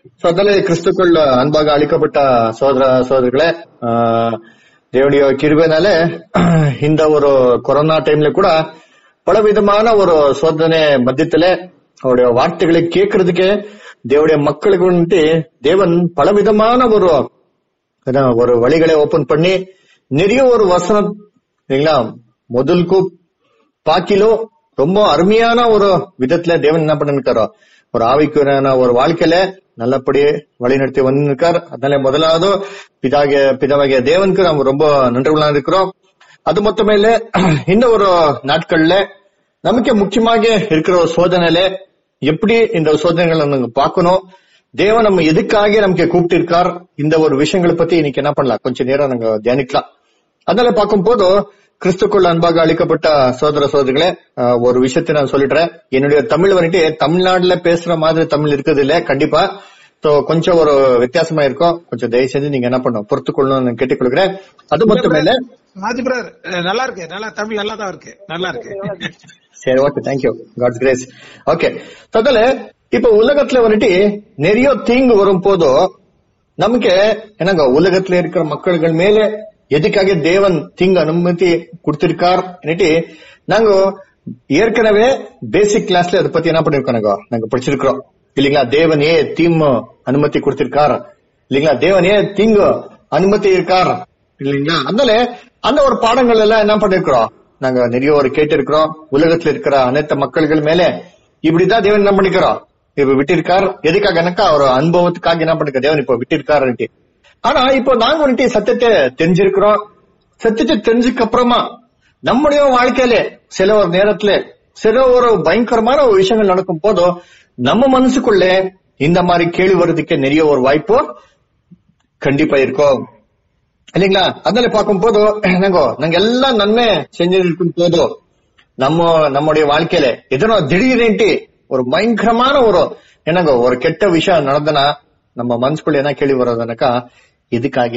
So அதில் கிறிஸ்துக்குள் அன்பாக அளிக்கப்பட்ட சோதர சோதரிகளே ஆஹ், தேவனுடைய கிருபைனால இந்த ஒரு கொரோனா டைம்ல கூட பல விதமான ஒரு சோதனை மத்தியத்துல அவருடைய வார்த்தைகளை கேட்கறதுக்கு தேவனுடைய மக்களுக்கு வந்துட்டு தேவன் பல விதமான ஒரு அதான் ஒரு வழிகளை ஓபன் பண்ணி நிறைய ஒரு வசனம் இல்லைங்களா முதலுக்கு பாக்கிலோ ரொம்ப அருமையான ஒரு விதத்துல தேவன் என்ன பண்ணிருக்காரோ ஒரு ஆவிக்குறான ஒரு வாழ்க்கையில நல்லபடியே வழிநடத்தி வந்திருக்கார் அதனால முதலாவது பிதாகிய பிதாவாகிய தேவனுக்கு நாம் ரொம்ப நன்றிகளா இருக்கிறோம் அது மொத்தமே இல்ல இந்த ஒரு நாட்கள்ல நமக்கு முக்கியமாக இருக்கிற ஒரு சோதனையில எப்படி இந்த சோதனைகளை நம்ம பார்க்கணும் தேவன் நம்ம எதுக்காக நமக்கு கூப்பிட்டு இருக்கார் இந்த ஒரு விஷயங்களை பத்தி இன்னைக்கு என்ன பண்ணலாம் கொஞ்ச நேரம் நாங்க தியானிக்கலாம் அதனால பார்க்கும்போது கிறிஸ்துக்குள் அன்பாக அளிக்கப்பட்ட சோதர சோதரிகளே அஹ், ஒரு விஷயத்தை நான் சொல்லிடுறேன் என்னுடைய தமிழ் வந்துட்டு தமிழ்நாட்டுல பேசுற மாதிரி தமிழ் இருக்குது இல்ல கண்டிப்பா சோ கொஞ்சம் ஒரு வித்தியாசமா இருக்கும் கொஞ்சம் தயவு செஞ்சு நீங்க என்ன பண்ணும் பொறுத்துக்கொள்ளணும் நான் கேட்டுக்கொள்கிறேன் அது மட்டும் இல்ல ராஜ் பிரதர் நல்லா இருக்கு நல்லா தமிழ் நல்லா தான் இருக்கு நல்லா இருக்கு சரி okay thank you god's grace okay அதில் இப்ப உலகத்துல வந்துட்டு நிறைய தீங்கு வரும் போதோ நமக்கு என்னங்க உலகத்துல இருக்கிற மக்கள்கள் மேல எதுக்காக தேவன் தீங்கு அனுமதி கொடுத்திருக்கார் நாங்க ஏற்கனவே பேசிக் கிளாஸ்ல அதை பத்தி என்ன பண்ணிருக்கோம் நாங்க நாங்க படிச்சிருக்கிறோம் இல்லீங்களா தேவன் ஏ தீம் அனுமதி கொடுத்திருக்கார் இல்லீங்களா தேவன் ஏ தீங்கு அனுமதி இருக்கார் இல்லீங்களா அதனால அந்த ஒரு பாடங்கள் எல்லாம் என்ன பண்ணிருக்கிறோம் நாங்க நிறைய ஒரு கேட்டிருக்கிறோம் உலகத்துல இருக்கிற அனைத்து மக்கள்கள் மேல இப்படிதான் தேவன் என்ன பண்ணிக்கிறோம் இப்ப விட்டிருக்கார் எதுக்காகனாக்கா அவர் அனுபவத்துக்காக என்ன பண்ணிருக்க தேவன் இப்ப விட்டிருக்காரு ஆனா இப்போ நாங்க வந்துட்டு சத்தியத்தை தெரிஞ்சிருக்கிறோம் சத்தியத்தை தெரிஞ்சுக்க அப்புறமா நம்முடைய வாழ்க்கையில சில ஒரு நேரத்துல சில ஒரு பயங்கரமான ஒரு விஷயங்கள் நடக்கும் போதும் நம்ம மனசுக்குள்ள இந்த மாதிரி கேள்வி வர்றதுக்கு நிறைய ஒரு வாய்ப்பு கண்டிப்பா இருக்கும் இல்லைங்களா அதனால பார்க்கும் போது நாங்க நாங்க எல்லாம் நன்மை செஞ்சிருக்கும் போது நம்ம நம்முடைய வாழ்க்கையில எதனோ திடீர்னுட்டு ஒரு பயங்கரமான ஒரு என்னங்க ஒரு கெட்ட விஷயம் நடந்தனா நம்ம மனசுக்குள்ள என்ன கேள்வி வர்றதுனாக்கா எதுக்காக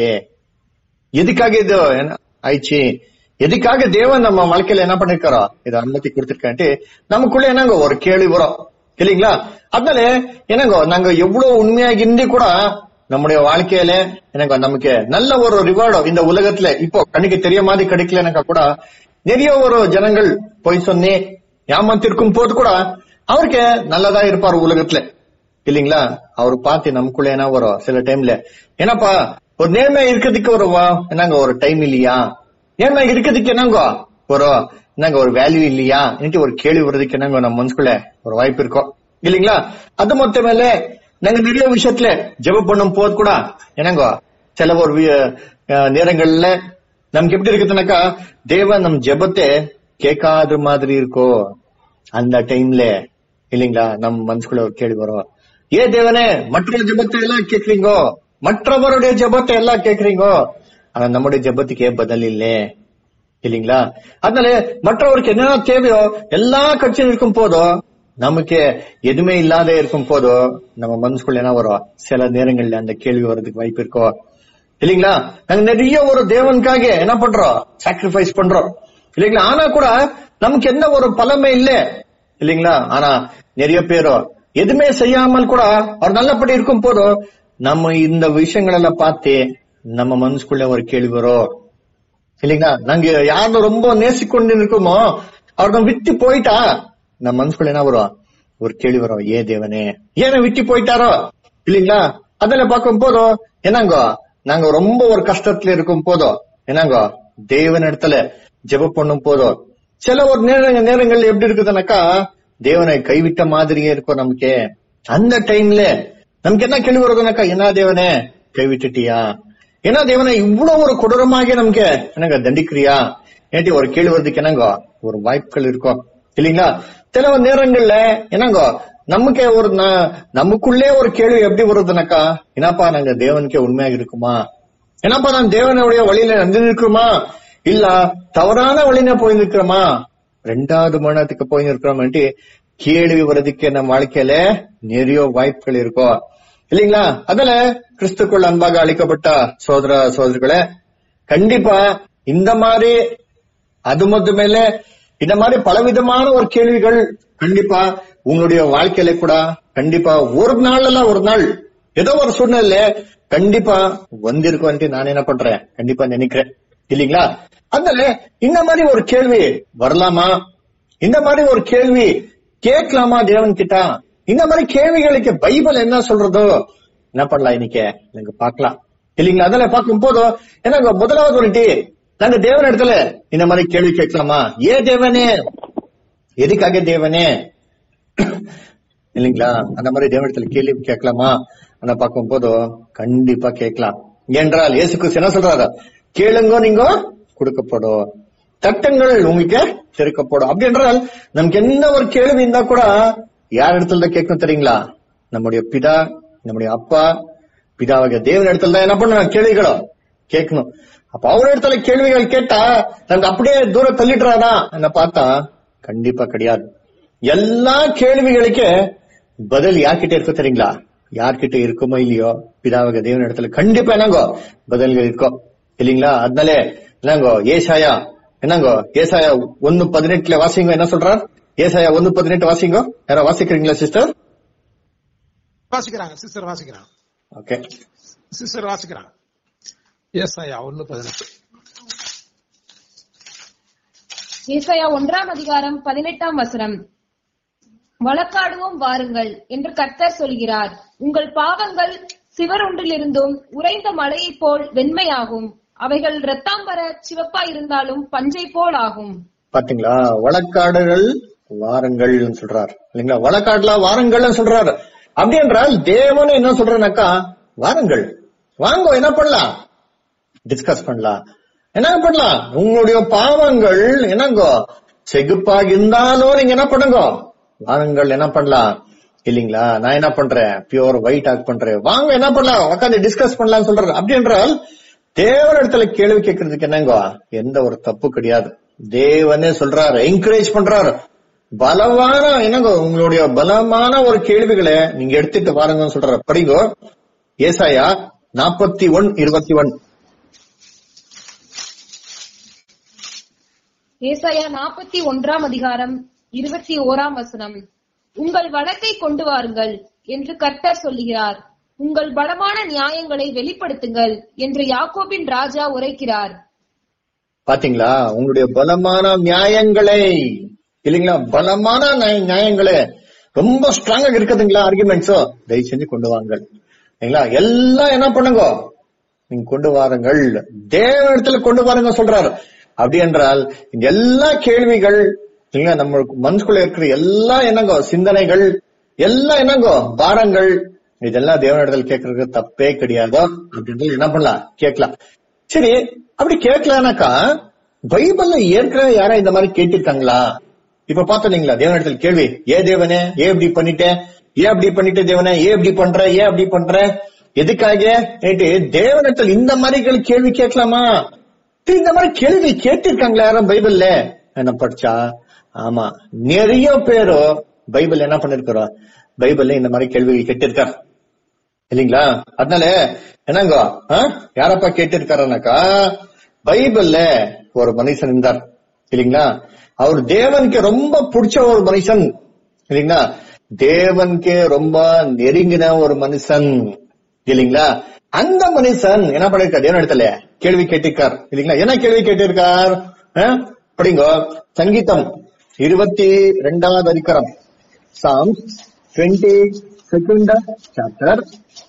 எதுக்காக இது என்ன ஆயிடுச்சு எதுக்காக தேவன் நம்ம வாழ்க்கையில என்ன பண்ணிருக்காரோ இதை அனுமதி கொடுத்திருக்கான்ட்டு நமக்குள்ள என்னங்க ஒரு கேள்வி வரும் இல்லைங்களா அதனால என்னங்க நாங்க எவ்வளவு உண்மையாக இருந்து கூட நம்முடைய வாழ்க்கையில எனக்கு நமக்கு நல்ல ஒரு ரிவார்டோ இந்த உலகத்துல இப்போ கண்ணுக்கு தெரிய மாதிரி கிடைக்கலனாக்கா கூட நிறைய ஒரு ஜனங்கள் போய் சொன்னே ஏமாத்திருக்கும் போது கூட அவருக்கு நல்லதா இருப்பார் உலகத்துல இல்லீங்களா அவரு பார்த்து நமக்குள்ள என்ன வரும் சில டைம்ல என்னப்பா ஒரு நேர்மை இருக்கிறதுக்கு ஒரு வா- என்னங்க ஒரு டைம் இல்லையா நேர்மை இருக்கிறதுக்கு என்னங்க ஒரு என்னங்க ஒரு வேல்யூ இல்லையா இன்னைக்கு ஒரு கேள்வி வர்றதுக்கு என்னங்க நம்ம மனசுக்குள்ள ஒரு வாய்ப்பு இருக்கும் இல்லீங்களா அது மொத்தம் மேல நாங்க நிறைய விஷயத்துல ஜெபம் பண்ணும் போது கூட என்னங்க சில ஒரு வி- அஹ் நேரங்கள்ல நமக்கு எப்படி இருக்குதுனாக்கா தேவன் நம் ஜெபத்தை கேட்காத மாதிரி இருக்கோ அந்த டைம்ல இல்லீங்களா நம்ம மனசுக்குள்ள ஒரு கேள்வி வரும் ஏ தேவனே மற்ற ஜெபத்தை எல்லாம் கேக்குறீங்கோ மற்றவருடைய ஜெபத்தை எல்லாம் கேக்குறீங்கோ ஆனா நம்முடைய ஜெபத்துக்கு ஏன் பதில் இல்லே இல்லீங்களா அதனால மற்றவருக்கு என்னென்ன தேவையோ எல்லா கட்சியும் இருக்கும் போதோ நமக்கு எதுவுமே இல்லாத இருக்கும் போதோ நம்ம மனசுக்குள்ள என்ன வரும் சில நேரங்கள்ல அந்த கேள்வி வர்றதுக்கு வாய்ப்பு இருக்கும் இல்லீங்களா நாங்க நிறைய ஒரு தேவனுக்காக என்ன பண்றோம் சாக்ரிஃபைஸ் பண்றோம் இல்லீங்களா ஆனா கூட நமக்கு எந்த ஒரு பலமே இல்ல இல்லீங்களா ஆனா நிறைய பேரோ எதுவுமே செய்யாமல் கூட அவர் நல்லபடி இருக்கும் போதும் நம்ம இந்த விஷயங்கள் எல்லாம் பார்த்து நம்ம மனசுக்குள்ள ஒரு கேள்வி வரும் இல்லைங்களா நாங்க யாரும் ரொம்ப நேசிக்கொண்டு இருக்கோமோ அவர் நம்ம விட்டு போயிட்டா நம்ம மனசுக்குள்ள என்ன வரும் ஒரு கேள்வி வரும் ஏ தேவனே ஏன் விட்டு போயிட்டாரோ இல்லைங்களா அதில் பார்க்கும் போதும் என்னங்க நாங்க ரொம்ப ஒரு கஷ்டத்துல இருக்கும் போதும் என்னங்க தேவன் இடத்துல ஜெபம் பண்ணும் போதும் சில ஒரு நேர நேரங்கள் எப்படி இருக்குதுனாக்கா தேவனை கைவிட்ட மாதிரியே இருக்கும் நமக்கு அந்த டைம்ல நமக்கு என்ன கேள்வி வருதுனாக்கா என்ன தேவனே கைவிட்டுட்டியா ஏன்னா தேவனை இவ்வளவு ஒரு கொடூரமாக நமக்கு என்னங்க தண்டிக்கிறியா ஏன்டி ஒரு கேள்வி வருதுக்கு என்னங்க ஒரு வாய்ப்புகள் இருக்கும் இல்லீங்களா சில நேரங்கள்ல என்னங்க நமக்கே ஒரு ந- நமக்குள்ளே ஒரு கேள்வி எப்படி வருதுனாக்கா என்னப்பா நாங்க தேவனுக்கே உண்மையாக இருக்குமா என்னப்பா நான் தேவனுடைய வழியில நடந்திருக்கிறோமா இல்ல தவறான வழியில போயிருக்கிறோமா ரெண்டாவது மரணத்துக்கு போயிருக்கிறோம்ட்டு கேள்வி வர்றதுக்கு நம்ம வாழ்க்கையில நிறைய வாய்ப்புகள் இருக்கும் இல்லீங்களா அதுல கிறிஸ்துக்குள் அன்பாக அளிக்கப்பட்ட சோதர சோதரிகளே கண்டிப்பா இந்த மாதிரி அது மட்டும் மேல இந்த மாதிரி பலவிதமான ஒரு கேள்விகள் கண்டிப்பா உங்களுடைய வாழ்க்கையில கூட கண்டிப்பா ஒரு நாள் அல்ல ஒரு நாள் ஏதோ ஒரு சூழ்நிலையில கண்டிப்பா வந்திருக்கும் நான் என்ன பண்றேன் கண்டிப்பா நினைக்கிறேன் இல்லீங்களா அதனால இந்த மாதிரி ஒரு கேள்வி வரலாமா இந்த மாதிரி ஒரு கேள்வி கேட்கலாமா தேவன் கிட்ட இந்த மாதிரி கேள்விகளுக்கு பைபிள் என்ன சொல்றதோ என்ன பண்ணலாம் இன்னைக்கு நாங்க பார்க்கலாம் இல்லீங்களா அதெல்லாம் பார்க்கும் போதும் ஏன்னா முதலாவது வந்துட்டு நாங்க தேவன் இடத்துல இந்த மாதிரி கேள்வி கேட்கலாமா ஏ தேவனே எதுக்காக தேவனே இல்லைங்களா அந்த மாதிரி தேவனிடத்துல கேள்வி கேட்கலாமா அந்த பார்க்கும் போதும் கண்டிப்பா கேட்கலாம் என்றால் இயேசு கிறிஸ்து என்ன சொல்றாரு கேளுங்க நீங்க கொடுக்கப்படும் தட்டங்கள் உங்களுக்கு திறக்கப்படும் அப்படி என்றால் நமக்கு என்ன ஒரு கேள்வி இருந்தா கூட யார் இடத்துல தான் கேட்கணும் தெரியுங்களா நம்முடைய பிதா நம்முடைய அப்பா பிதாவாக தேவன் இடத்துல தான் என்ன பண்ணணும் கேள்விகளும் கேட்கணும் அப்ப அவர் இடத்துல கேள்விகள் கேட்டா நமக்கு அப்படியே தூரம் தள்ளிடுறாரா என்ன பார்த்தா கண்டிப்பா கிடையாது எல்லா கேள்விகளுக்கு பதில் யார்கிட்ட இருக்கும் தெரியுங்களா யார்கிட்ட இருக்குமோ இல்லையோ பிதாவாக தேவன் இடத்துல கண்டிப்பா என்னங்கோ பதில்கள் இருக்கும் இல்லீங்களா அதனாலே என்னங்கோ ஏசாயா என்னங்கோ ஏசாயா ஒன்னு பதினெட்டுல வாசிங்க என்ன சொல்றார் ஏசாயா ஒன்னு பதினெட்டு வாசிங்க யாரோ வாசிக்கிறீங்களா சிஸ்டர் வாசிக்கிறாங்க சிஸ்டர் வாசிக்கிறாங்க ஓகே சிஸ்டர் வாசிக்கிறாங்க எஸ் ஐயா ஒண்ணு பதினெட்டு ஏசாயா ஒன்றாம் அதிகாரம் பதினெட்டாம் வசனம் வழக்காடுவோம் வாருங்கள் என்று கர்த்தர் சொல்கிறார் உங்கள் பாவங்கள் சிவரொன்றிலிருந்தும் உறைந்த மலையைப் போல் வெண்மையாகும் அவைகள் இரத்தாம்பர சிவப்பா இருந்தாலும் பஞ்சை போல் ஆகும் பாத்தீங்களா வழக்காடுகள் வாருங்கள் சொல்றார் இல்லைங்களா வழக்காடுல வாருங்கள் சொல்றாரு அப்படி என்றால் தேவன் என்ன சொல்றனாக்கா வாருங்கள் வாங்க என்ன பண்ணலாம் டிஸ்கஸ் பண்ணலாம் என்ன பண்ணலாம் உங்களுடைய பாவங்கள் என்னங்கோ செகுப்பாக இருந்தாலும் நீங்க என்ன பண்ணுங்க வாருங்கள் என்ன பண்ணலாம் இல்லீங்களா நான் என்ன பண்றேன் பியூர் ஒயிட் ஆக் பண்றேன் வாங்க என்ன பண்ணலாம் உட்காந்து டிஸ்கஸ் பண்ணலாம் சொல்றாரு அப்படி என்றால் தேவன் இடத்துல கேள்வி கேட்கறதுக்கு என்னங்க எந்த ஒரு தப்பு கிடையாது தேவனே சொல்றாரு என்கரேஜ் பண்றாரு பலமான என்னங்க உங்களுடைய பலமான ஒரு கேள்விகளை நீங்க எடுத்துட்டு வாருங்கன்னு சொல்றாரு படிங்க ஏசாயா நாற்பத்தி ஒன் இருபத்தி ஒன் ஏசாயா நாற்பத்தி ஒன்றாம் அதிகாரம் இருபத்தி ஓராம் வசனம் உங்கள் வழக்கை கொண்டு வாருங்கள் என்று கர்த்தர் சொல்லுகிறார் உங்கள் பலமான நியாயங்களை வெளிப்படுத்துங்கள் என்று யாக்கோபின் ராஜா உரைக்கிறார் பாத்தீங்களா உங்களுடைய பலமான நியாயங்களை இல்லைங்களா பலமான நியாய- நியாயங்களே ரொம்ப ஸ்ட்ராங்கா இருக்குதுங்களா ஆர்குமெண்ட்ஸோ தயவு செஞ்சு கொண்டு வாங்கள் இல்லைங்களா எல்லாம் என்ன பண்ணுங்க நீங்க கொண்டு வாருங்கள் தேவ இடத்துல கொண்டு வாருங்க சொல்றாரு அப்படி என்றால் இந்த எல்லா கேள்விகள் இல்லைங்களா நம்ம மனசுக்குள்ள இருக்கிற எல்லா என்னங்கோ சிந்தனைகள் எல்லாம் என்னங்கோ பாரங்கள் இதெல்லாம் தேவன இடத்துல கேட்கறதுக்கு தப்பே கிடையாது அப்படின்றது என்ன பண்ணலாம் கேட்கலாம் சரி அப்படி கேட்கலானாக்கா பைபிள்ல ஏற்கனவே யாரா இந்த மாதிரி கேட்டிருக்காங்களா இப்ப பாத்தீங்களா தேவனிடத்தில் கேள்வி ஏ தேவனே ஏன் இப்படி பண்ணிட்ட ஏன் அப்படி பண்ணிட்ட தேவனே ஏன் இப்படி பண்ற ஏன் அப்படி பண்ற எதுக்காக நேற்று தேவனிடத்தில் இந்த மாதிரி கேள்வி கேட்கலாமா சரி, இந்த மாதிரி கேள்வி கேட்டிருக்காங்களா யாரும் பைபிள்ல என்ன படிச்சா ஆமா நிறைய பேரோ பைபிள் என்ன பண்ணிருக்கிறோம் பைபிள்ல இந்த மாதிரி கேள்வி கேட்டிருக்காரு இல்லீங்களா அதனால என்னங்க ஆ? யாரப்பா கேட்டிருக்காருனாக்கா பைபிள்ல ஒரு மனுஷன் இருந்தார் இல்லீங்களா அவர் தேவனுக்கு ரொம்ப பிடிச்ச ஒரு மனுஷன் இல்லீங்களா தேவனுக்கு ரொம்ப நெருங்கின ஒரு மனுஷன் இல்லீங்களா அந்த மனுஷன் என்ன பண்ணிருக்கார் தேவன் இடத்துல கேள்வி கேட்டிருக்கார் இல்லீங்களா என்ன கேள்வி கேட்டிருக்கார் ஆ? படிங்க சங்கீதம் இருபத்தி ரெண்டாவது அதிகாரம் psalms twenty second chapter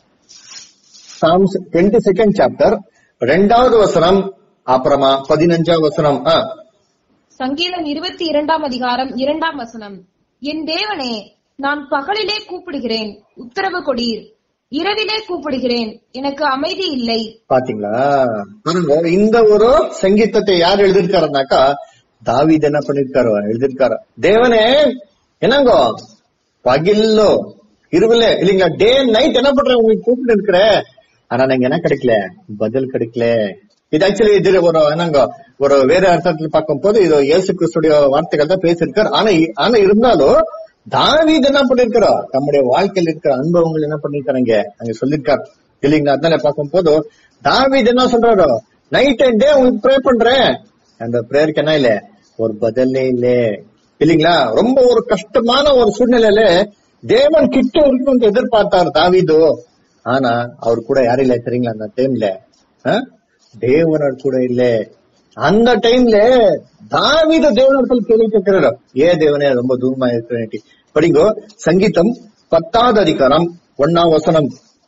psalms twenty second chapter ரெண்டாவது வசனம் அப்புறமா பதினஞ்சாவது வசனம் ஆ, சங்கீதம் இருபத்தி இரண்டாம் அதிகாரம் இரண்டாம் வசனம் என் தேவனே நான் பகலிலே கூப்பிடுகிறேன் உத்தரவு கொடீர் இரவிலே கூப்பிடுகிறேன் எனக்கு அமைதி இல்லை பாத்தீங்களா பாருங்க இந்த ஒரு சங்கீதத்தை யார் எழுதிருக்காருனாக்கா தாவீது என்ன பண்ணிருக்காரு எழுதிருக்காரு தேவனே என்னங்கோ பகில்லோ இருவில இல்லீங்களா டே நைட் என்ன பண்ற உங்களுக்கு கூப்பிட்டு இருக்கிற ஆனா நாங்க என்ன கிடைக்கல பதில் கிடைக்கல இது ஆக்சுவலி இது ஒரு என்னங்க ஒரு வேற அர்த்தத்துல பார்க்கும் போது இது இயேசு கிறிஸ்துடைய வார்த்தைகள் தான் பேசியிருக்காரு ஆனா ஆனா இருந்தாலும் தாவீது என்ன பண்ணிருக்கிறோம் நம்முடைய வாழ்க்கையில் இருக்கிற அனுபவங்கள் என்ன பண்ணிருக்காங்க அங்க சொல்லிருக்காரு இல்லைங்களா அதனால பார்க்கும் போது தாவீது என்ன சொல்றாரோ நைட் அண்ட் டே உங்களுக்கு ப்ரே பண்றேன் அந்த பிரேயருக்கு என்ன இல்ல ஒரு பதிலே இல்ல இல்லீங்களா ரொம்ப ஒரு கஷ்டமான ஒரு சூழ்நிலையில தேவன் கிட்ட இருக்கணும்னு எதிர்பார்த்தார் தாவீது ஆனா அவர் கூட யாரும் இல்ல தெரியுங்களா அந்த டைம்ல தேவனர் கூட இல்ல அந்த டைம்ல தாவீத தேவனத்தில் கேள்வி கேட்கிறாரு ஏ தேவனே ரொம்ப தூரமா இருக்கிறேன் படிங்கோ சங்கீதம் பத்தாவது அதிகாரம் ஒன்னாம் வசனம்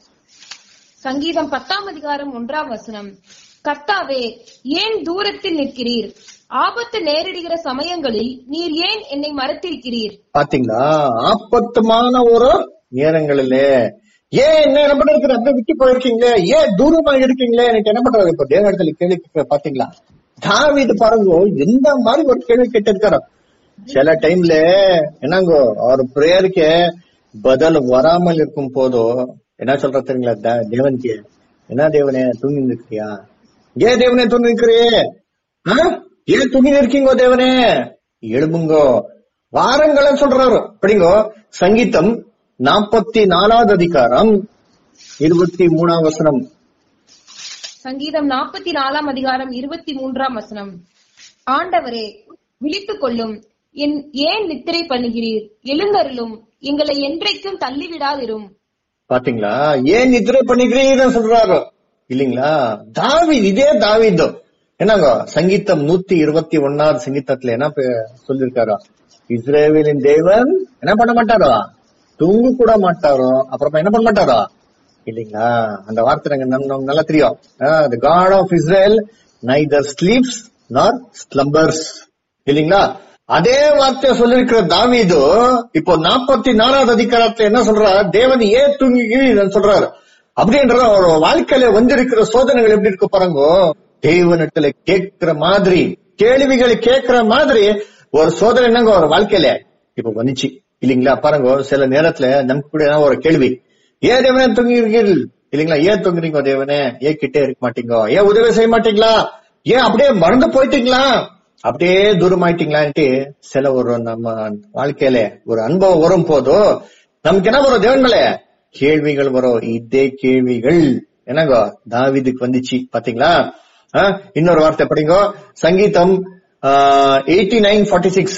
சங்கீதம் பத்தாம் அதிகாரம் ஒன்றாம் வசனம் கர்த்தாவே ஏன் தூரத்தில் நிற்கிறீர் ஆபத்து நேரிடுகிற சமயங்களில் நீர் ஏன் என்னை மறைத்திருக்கிறீர் பாத்தீங்களா ஆபத்துமான ஒரு நேரங்களிலே ஏன் என்ன என்ன பண்ணிருக்கிற அப்படியே விட்டு போயிருக்கீங்களே ஏன் தூரமா இருக்கீங்களே எனக்கு என்ன பண்றது இப்ப தேவனத்துல கேள்வி கேட்கிற பாத்தீங்களா தாவீது பாருங்க எந்த மாதிரி ஒரு கேள்வி கேட்டிருக்காரு சில டைம்ல என்னங்கோ அவர் பிரேயருக்கு பதில் வராமல் இருக்கும் போதோ என்ன சொல்ற தெரியுங்களா தே- தேவனுக்கு என்ன தேவனே தூங்கி இருக்கிறியா ஏன் தேவனே தூங்கி இருக்கிறியே ஆ? ஏன் தூங்கி இருக்கீங்கோ தேவனே எழும்புங்கோ வாரங்கள சொல்றாரு படிங்கோ சங்கீதம் நாற்பத்தி நாலாவது அதிகாரம் இருபத்தி மூணாம் வசனம் சங்கீதம் நாற்பத்தி நாலாம் அதிகாரம் இருபத்தி மூன்றாம் வசனம் ஆண்டவரே விழித்துக் கொள்ளும் என் ஏன் நித்திரை பண்ணுகிறீர் எழுந்தருளும் எங்களை என்றைக்கும் தள்ளிவிடாதிரும் பாத்தீங்களா ஏன் நித்திரை பண்ணிக்கிறீங்கன்னு சொல்றாரு இல்லீங்களா தாவி இதே தாவிதோ என்னங்க சங்கீதம் நூத்தி இருபத்தி ஒன்னாவது சங்கீதத்துல என்ன பே- சொல்லிருக்காரோ இஸ்ரேவேலின் தேவன் என்ன பண்ண மாட்டாரோ தூங்க கூட மாட்டாரோ அப்புறமா என்ன பண்ண மாட்டாரோ இல்லீங்களா அந்த வார்த்தை எனக்கு நம்- நமக்கு நல்லா தெரியும் the God of Israel neither sleeps nor slumbers இல்லீங்களா அதே வார்த்தையை சொல்லிருக்கிற தாவீது இப்போ நாற்பத்தி நாலாவது அதிகாரத்துல என்ன சொல்றாரு தேவன் ஏன் தூங்குகிறீன்னு சொல்றாரு அப்படின்றது அவர் வாழ்க்கையில வந்திருக்கிற சோதனைகள் எப்படி இருக்கு பாருங்க தேவனிடத்துல கேட்கிற மாதிரி கேள்விகளை கேட்கிற மாதிரி ஒரு சோதனை என்னங்க ஒரு வாழ்க்கையில இப்ப வந்துச்சு இல்லீங்களா பாருங்க சில நேரத்துல நமக்கு கூட ஏதாவது ஒரு கேள்வி ஏன் தேவனே தூங்குகிறீர்கள் இல்லீங்களா ஏன் தூங்குறீங்க தேவனே ஏன் கிட்டே இருக்க மாட்டீங்க ஏன் உதவி செய்ய மாட்டீங்களா ஏன் அப்படியே மறந்து போயிட்டீங்களா அப்படியே தூரமாயிட்டீங்களான்ட்டு சில ஒரு நம்ம வாழ்க்கையில ஒரு அனுபவம் வரும் போதோ நமக்கு என்ன வரும் தேவன் மேல கேள்விகள் வரும் இதே கேள்விகள் என்னங்க தாவீதுக்கு வந்துச்சு பாத்தீங்களா ஆ, இன்னொரு வார்த்தை படிங்க சங்கீதம் எயிட்டி நைன் ஃபார்ட்டி சிக்ஸ்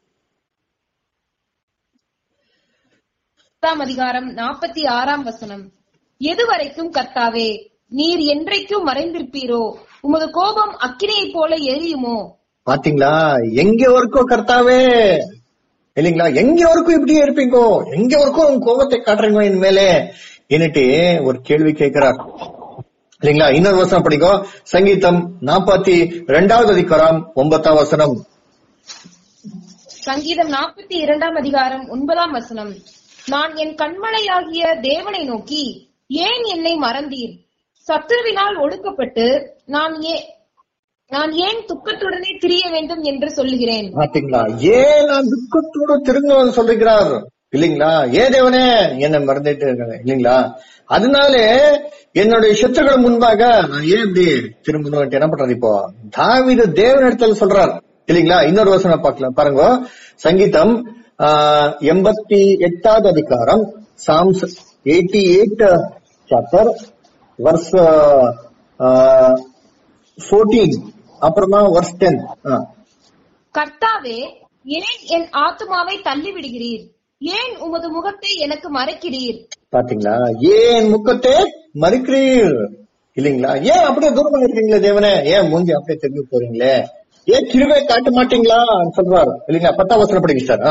பத்தாம் அதிகாரம் நாற்பத்தி ஆறாம் வசனம் எதுவரைக்கும் கர்த்தாவே நீர் என்றைக்கும் மறைந்திருப்பீரோ உமது கோபம் அக்கினியைப் போல எரியுமோ பாத்தீங்களா எங்க வரைக்கும் கர்த்தாவே இல்லீங்களா எங்க வரைக்கும் இப்படியே இருப்பீங்கோ எங்க வரைக்கும் உங்க கோபத்தை காட்டுறீங்க என் மேலே என்னட்டு ஒரு கேள்வி கேட்கிறார் இல்லீங்களா இன்னொரு வசனம் படிக்கும் சங்கீதம் நாற்பத்தி ரெண்டாவது அதிகாரம் ஒன்பதாம் வசனம் சங்கீதம் நாற்பத்தி இரண்டாம் அதிகாரம் ஒன்பதாம் வசனம் நான் என் கண்மலையாகிய தேவனை நோக்கி ஏன் என்னை மறந்தீர் சத்துருவினால் ஒடுக்கப்பட்டு நான் ஏ நான் ஏன் துக்கத்துடனே திரிய வேண்டும் என்று சொல்லுகிறேன் பாத்தீங்களா ஏன் நான் துக்கத்தோட திரும்ப சொல்லுகிறார் இல்லீங்களா ஏ தேவனே என்னை மறந்துட்டு இருக்காங்க இல்லீங்களா அதனால என்னுடைய சத்துருக்கள் முன்பாக நான் ஏன் இப்படி திரும்பணும் என்ன பண்றது இப்போ தாவீது தேவனிடத்தில் சொல்றார் இல்லீங்களா இன்னொரு வசனம் பார்க்கலாம் பாருங்க சங்கீதம் ஆஹ், எண்பத்தி எட்டாவது அதிகாரம் psalms eighty eight chapter verse fourteen அப்புறமா வர்ஸ் டென் கர்த்தாவே ஏன் என் ஆத்துமாவை தள்ளி விடுகிறீர் ஏன் உமது முகத்தை எனக்கு மறைக்கிறீர் பாத்தீங்களா ஏன் முக்கத்தை மறுக்கிறீர் இல்லீங்களா ஏன் அப்படியே தூரமா இருக்கீங்களே தேவனே ஏன் மூஞ்சி அப்படியே திரும்பி போறீங்களே ஏன் கிருபை காட்ட மாட்டீங்களா சொல்றாரு இல்லீங்களா பத்தாம் வசனம் படிங்க சார்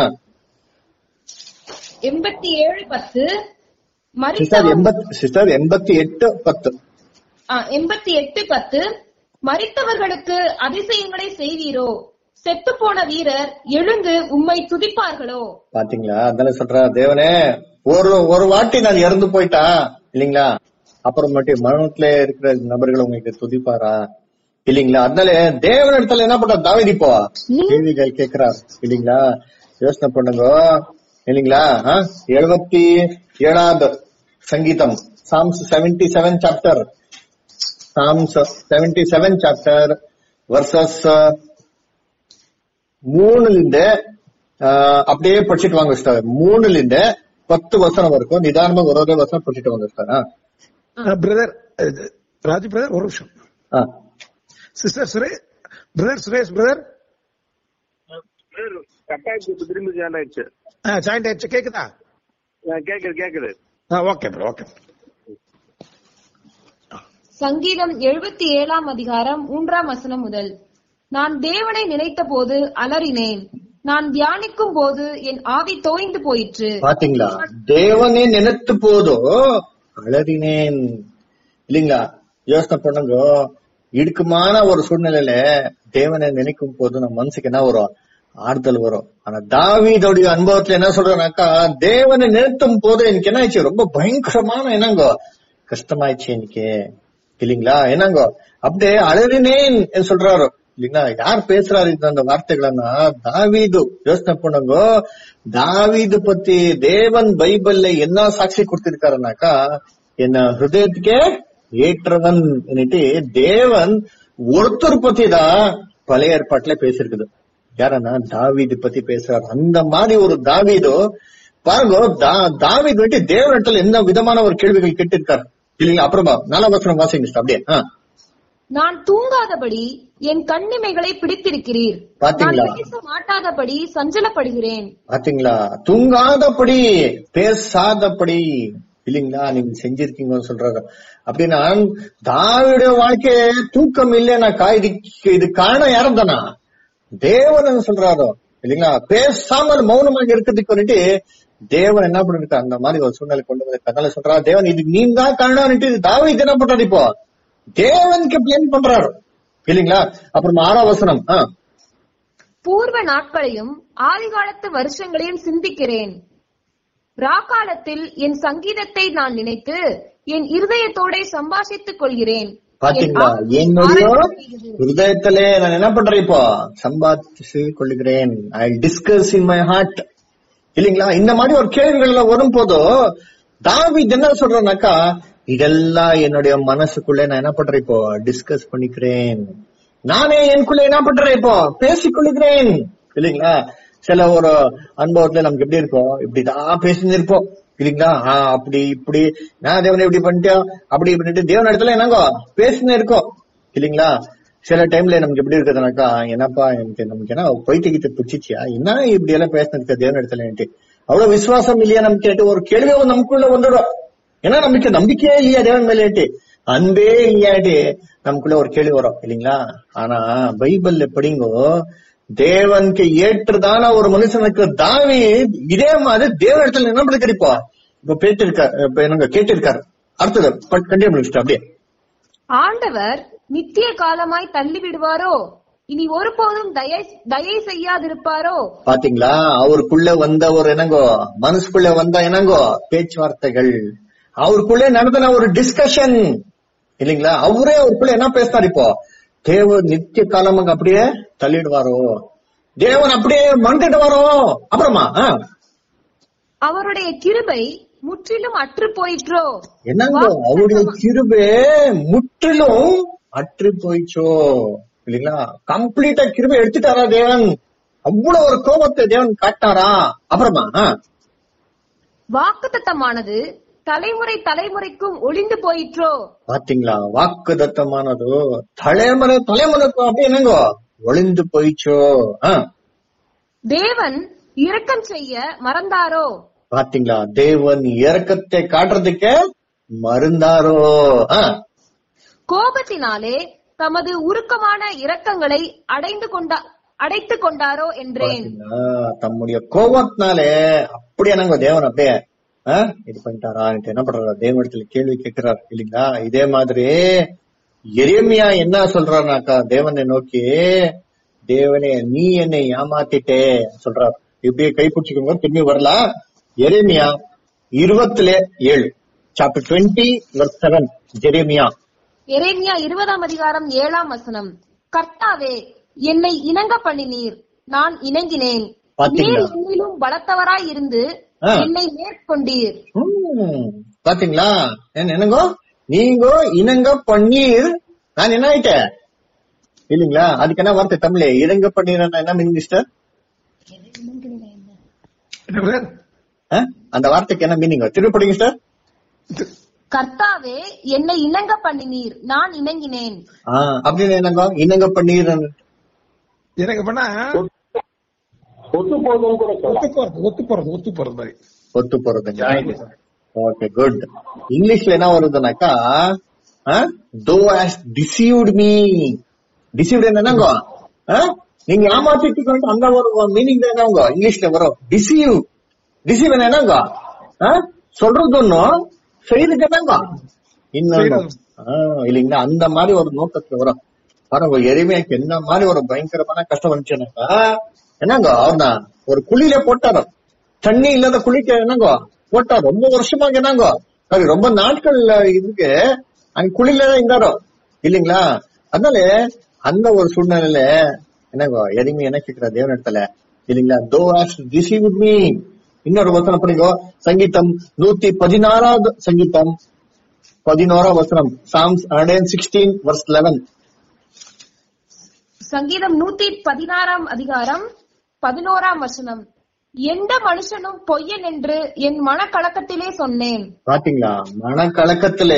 எண்பத்தி ஏழு பத்து சிஸ்டர் மரித்தவன் எண்பத்தி சிஸ்டர் எண்பத்தி எட்டு பத்து ஆ, எண்பத்தி எட்டு பத்து மரித்தவர்களுக்கு அதிசயங்களை செய்வீரோ செத்துப்போன வீரர் எழுந்து உம்மை துதிப்பார்களோ பாத்தீங்களா அதனால சொல்ற தேவனே ஒரு ஒரு வாட்டி நான் இறந்து போயிட்டா இல்லீங்களா அப்புறமேட்டு மரணத்துல இருக்கிற நபர்கள் உங்களுக்கு துதிப்பாரா இல்லீங்களா அதனால தேவனிடத்துல என்ன பண்ற தாவிதிப்போ கேள்விகள் கேட்கிறார் இல்லீங்களா யோசனை பண்ணுங்க இல்லீங்களா எழுபத்தி ஏழாவது சங்கீதம் psalms seventy seven chapter psalms seventy seven chapter verses மூணுல இருந்து ஆஹ், அப்படியே படிச்சுட்டு வாங்க சார் மூணுல இருந்து பத்து வருஷம் வரைக்கும் நிதானமா ஒரு ஒரு வருஷம் படிச்சுட்டு வாங்க சார் பிரதர் ராஜு பிரதர் ஒரு நிமிஷம் sister Suresh brother Suresh brother கட்டாயத்து இப்ப திரும்பி ஜாயின் ஆயிடுச்சு ஜாயிண்ட் ஆயிடுச்சு கேக்குதா ஆ, கேக்குது கேக்குது ஓகே ப்ரோ ஓகே சங்கீதம் எழுபத்தி ஏழாம் அதிகாரம் மூன்றாம் வசனம் முதல் நான் தேவனை நினைத்த போது அலறினேன் நான் தியானிக்கும் போது என் ஆவி தோய்ந்து போயிற்று பாத்தீங்களா தேவனே நினைத்து போதோ அழறினேன் இல்லீங்களா யோசனை பண்ணுங்க இடுக்கமான ஒரு சூழ்நிலையில தேவனை நினைக்கும் போது நம்ம மனசுக்கு என்ன வரும் ஆறுதல் வரும் ஆனா தாவீதோடைய அனுபவத்துல என்ன சொல்றேன்னாக்கா தேவனை நிறுத்தும் போது எனக்கு என்ன ஆயிடுச்சு ரொம்ப பயங்கரமான என்னங்கோ கஷ்டமாயிடுச்சு எனக்கு இல்லீங்களா என்னங்கோ அப்படியே அழறினேன் என்று சொல்றாரு இல்லீங்களா யார் பேசுறாரு இந்த அந்த வார்த்தைகளன்னா தாவீது யோசனை பண்ணுங்க தாவீது பத்தி தேவன் பைபிள்ல என்ன சாட்சி கொடுத்திருக்காருனாக்கா என்ன ஹிருதயத்துக்கே ஏற்றவன் தேவன் ஒருத்தர் பத்தி தான் பழைய ஏற்பாட்டுல பேசிருக்குது யாரன்னா தாவீது பத்தி பேசுறாரு அந்த மாதிரி ஒரு தாவீதோ பாருங்க தா- தாவீது வந்துட்டு தேவனிடத்துல என்ன விதமான ஒரு கேள்விகள் கேட்டிருக்காரு இல்லைங்களா அப்புறமா நாலாம் வசனம் வாசிங்க sister, அப்படியே ஆ. நான் தூங்காதபடி என் கண்ணிமைகளை பிடித்திருக்கிறீர் நான் பாத்தீங்களா? பேச மாட்டாதபடி சஞ்சலப்படுகிறேன் பாத்தீங்களா தூங்காதபடி பேசாதபடி இல்லீங்களா நீங்க செஞ்சிருக்கீங்கன்னு சொல்றாரு அப்படின்னா தாவிட வாழ்க்கை தூக்கம் இல்லைனாக்கா இது இது காரணம் யாரும் தானா தேவன் சொல்றாரோ இல்லைங்களா பேசாமல் மௌனமாக இருக்கிறதுக்கு வந்துட்டு தேவன் என்ன பண்ணிருக்கா அந்த மாதிரி ஒரு சூழ்நிலை கொண்டு வந்து அதனால சொல்றா தேவன் இது நீ தான் காரணம்னுட்டு தாவி என்ன பண்றாரு இப்போ தேவனுக்கு பிளேன் பண்றாரு இல்லைங்களா அப்புறம் ஆறாம் வசனம் ஆ பூர்வ நாட்களையும் ஆதிகாலத்து வருஷங்களையும் சிந்திக்கிறேன் ராக்காலத்தில் என் சங்கீதத்தை நான் நினைத்து என் இருதயத்தோட சம்பாஷித்துக் கொள்கிறேன் பாத்தீங்களா என் ஆவி என்னுடைய ஆராய்ச்சி செய்கிறது. ஹிருதயத்திலே நான் என்ன பண்றேன் இப்போ சம்பாதிச்சு கொள்ளுகிறேன் I discuss in my heart இல்லீங்களா இந்த மாதிரி ஒரு கேள்விகள் எல்லாம் வரும் போதோ தாவி என்ன சொல்றேன்னாக்கா இதெல்லாம் என்னுடைய மனசுக்குள்ள நான் என்ன பண்றேன் இப்போ டிஸ்கஸ் பண்ணிக்கிறேன் நானே எனக்குள்ள என்ன பண்றேன் இப்போ பேசிக்கொள்ளுகிறேன் இல்லீங்களா சில ஒரு அனுபவத்துல நமக்கு எப்படி இருக்கும் இப்படிதான் பேசின்னு இருப்போம் இல்லீங்களா ஆஹ் அப்படி இப்படி நான் தேவனை இப்படி பண்ணிட்டேன் அப்படி பண்ணிட்டு தேவன் இடத்துல என்னங்கோ பேசினே இருக்கோம் இல்லீங்களா சில டைம்ல நமக்கு எப்படி இருக்குதுனாக்கா என்னப்பா எனக்கு நமக்கு என்ன பொய்த்திக்கிட்டு பிடிச்சிச்சியா என்ன இப்படி எல்லாம் பேசினதுக்கு தேவன் இடத்துல அவ்வளவு விசுவாசம் இல்லையா நமக்கு கேட்டு ஒரு கேள்வி நமக்குள்ள வந்துடும் ஏன்னா நமக்கு நம்பிக்கையே இல்லையா தேவன் மேலேட்டு அன்பே இல்லையாட்டு நமக்குள்ள ஒரு கேள்வி வரும் இல்லைங்களா ஆனா பைபிள்ல படிங்கோ தேவனுக்கு ஏற்றுதான ஒரு மனுஷனுக்கு தாவி இதே மாதிரி தேவ இடத்துல என்ன பண்ணிருப்பா இப்ப பேட்டிருக்காரு இப்ப என்னங்க கேட்டிருக்காரு அடுத்தது கண்டிப்பா முடிச்சுட்டு அப்படியே ஆண்டவர் நித்திய காலமாய் தள்ளி விடுவாரோ இனி ஒருபோதும் தயை தயை செய்யாதிருப்பாரோ பாத்தீங்களா அவருக்குள்ள வந்த ஒரு என்னங்கோ மனசுக்குள்ள வந்த என்னங்கோ பேச்சுவார்த்தைகள் அவருக்குள்ளே நடந்த ஒரு டிஸ்கஷன் இல்லைங்களா அவரே அவருக்குள்ள என்ன பேசினார் இப்போ தேவன் நித்திய காலமாக அப்படியே தள்ளிடுவாரோ தேவன் அப்படியே மண்டிடுவாரோ அப்புறமா ஆ, அவருடைய கிருபை முற்றிலும் அற்று போயிற்றோ என்னங்கோ அவருடைய கிருபே முற்றிலும் அற்று போயிச்சோ இல்லைங்களா கம்ப்ளீட்டா கிருபை எடுத்துட்டாரா தேவன் அவ்வளவு ஒரு கோபத்தை தேவன் காட்டாரா அப்புறமா ஆ, வாக்குத்தத்தமானது தலைமுறை தலைமுறைக்கும் ஒளிந்து போயிற்றோ பாத்தீங்களா வாக்கு தத்தமானது தலைமுறை தலைமுறைக்கும் அப்படியே என்னங்கோ ஒளிந்து போயிச்சோ ஆ, தேவன் இரக்கம் செய்ய மறந்தாரோ பாத்தீங்களா தேவன் இறக்கத்தை காட்டுறதுக்கு மருந்தாரோ ஆ, கோபத்தினாலே தமது உருக்கமான இரக்கங்களை அடைந்து கொண்டா அடைத்துக் கொண்டாரோ என்றேன் பாத்தீங்களா தம்முடைய கோபத்தினாலே அப்படியே என்னங்க தேவன் அப்படியே ஆ, இது பண்ணிட்டாரா என்ன பண்றாரா தேவனிடத்துல கேள்வி கேட்கிறார் இல்லைங்களா இதே மாதிரி எரேமியா என்ன சொல்றாருனாக்கா தேவனை நோக்கி தேவனே நீ என்னை ஏமாத்திட்டே சொல்றார் இப்படியே கை பிடிச்சுக்கோங்க திரும்பி வரலாம் எரேமியா இருபத்துல ஏழு சாப்டர் டுவெண்ட்டி செவன் ஜெரேமியா எரேமியா இருபதாம் அதிகாரம் ஏழாம் வசனம் கர்த்தாவே என்னை இணங்க பண்ணினீர் நான் இணங்கினேன் பாத்தீங்களா? நீர் என்னிலும் பலத்தவராய் இருந்து ஆ. என்னை மேற்கொண்டீர் ஹம், பாத்தீங்களா என்ன- என்னங்கோ நீங்க இணங்க பண்ணீர் நான் என்ன ஆயிட்டேன் இல்லீங்களா அதுக்கு என்ன வார்த்தை தமிழ் இணங்க பண்ணீர் என்ன மீனிங் மிஸ்டர் என்ன brother? அந்த வார்த்தைக்கு என்ன மீனிங் திருப்பி படிங்க சார் கர்த்தாவே என்னை இணங்க பண்ணினீர் நான் இணங்கினேன் அப்படின்னு என்னங்க இணங்க பண்ணீர் எனக்கு பண்ணா ஒத்து போதும் கூட சொல்லலாம் ஒத்து போறது ஒத்து போறது ஒத்து போறது மாதிரி ஒத்து போறதுங்க ஓகே குட் இங்கிலீஷ்ல என்ன வருதுனாக்கா தோ ஹாஸ் டிசீவ்ட் மீ டிசீவ்ட் என்னங்க நீங்க ஏமாத்திட்டு அந்த ஒரு மீனிங் தானங்க இங்கிலீஷ்ல வரும் டிசீவ் டிசீவ் என்னங்க ஆ? சொல்றது ஒண்ணும் செய்யறது என்னங்க இன்னொன்னு ஆ, இல்லைங்களா அந்த மாதிரி ஒரு நோக்கத்துல வரும் பாருங்க எருமையாக்கு என்ன மாதிரி ஒரு பயங்கரமான கஷ்டம் வந்துச்சுனாக்கா என்னங்க அவனா ஒரு குழியில போட்டாரு தண்ணி இல்லாத குழிக்கு என்னங்க போட்டா ரொம்ப வருஷமாக என்னங்க அது ரொம்ப நாட்கள் இதுக்கு அங்க குழியில தான் இருந்தாரோ இல்லைங்களா அதனால அந்த ஒரு சூழ்நிலையில என்னங்க எதுவுமே என்ன கேட்கிற தேவன் இடத்துல இல்லைங்களா தோ ஆஸ் ரிசீவ் மீ இன்னொரு வசனம் படிங்கோ சங்கீதம் நூத்தி பதினாறாவது சங்கீதம் பதினோராம் வசனம் psalms hundred sixteen verse eleven சங்கீதம் நூத்தி பதினாறாம் அதிகாரம் பதினோராம் வசனம் எந்த மனுஷனும் பொய்யன் என்று என் மனக்கலக்கத்திலே சொன்னேன் பாத்தீங்களா மனக்கலக்கத்திலே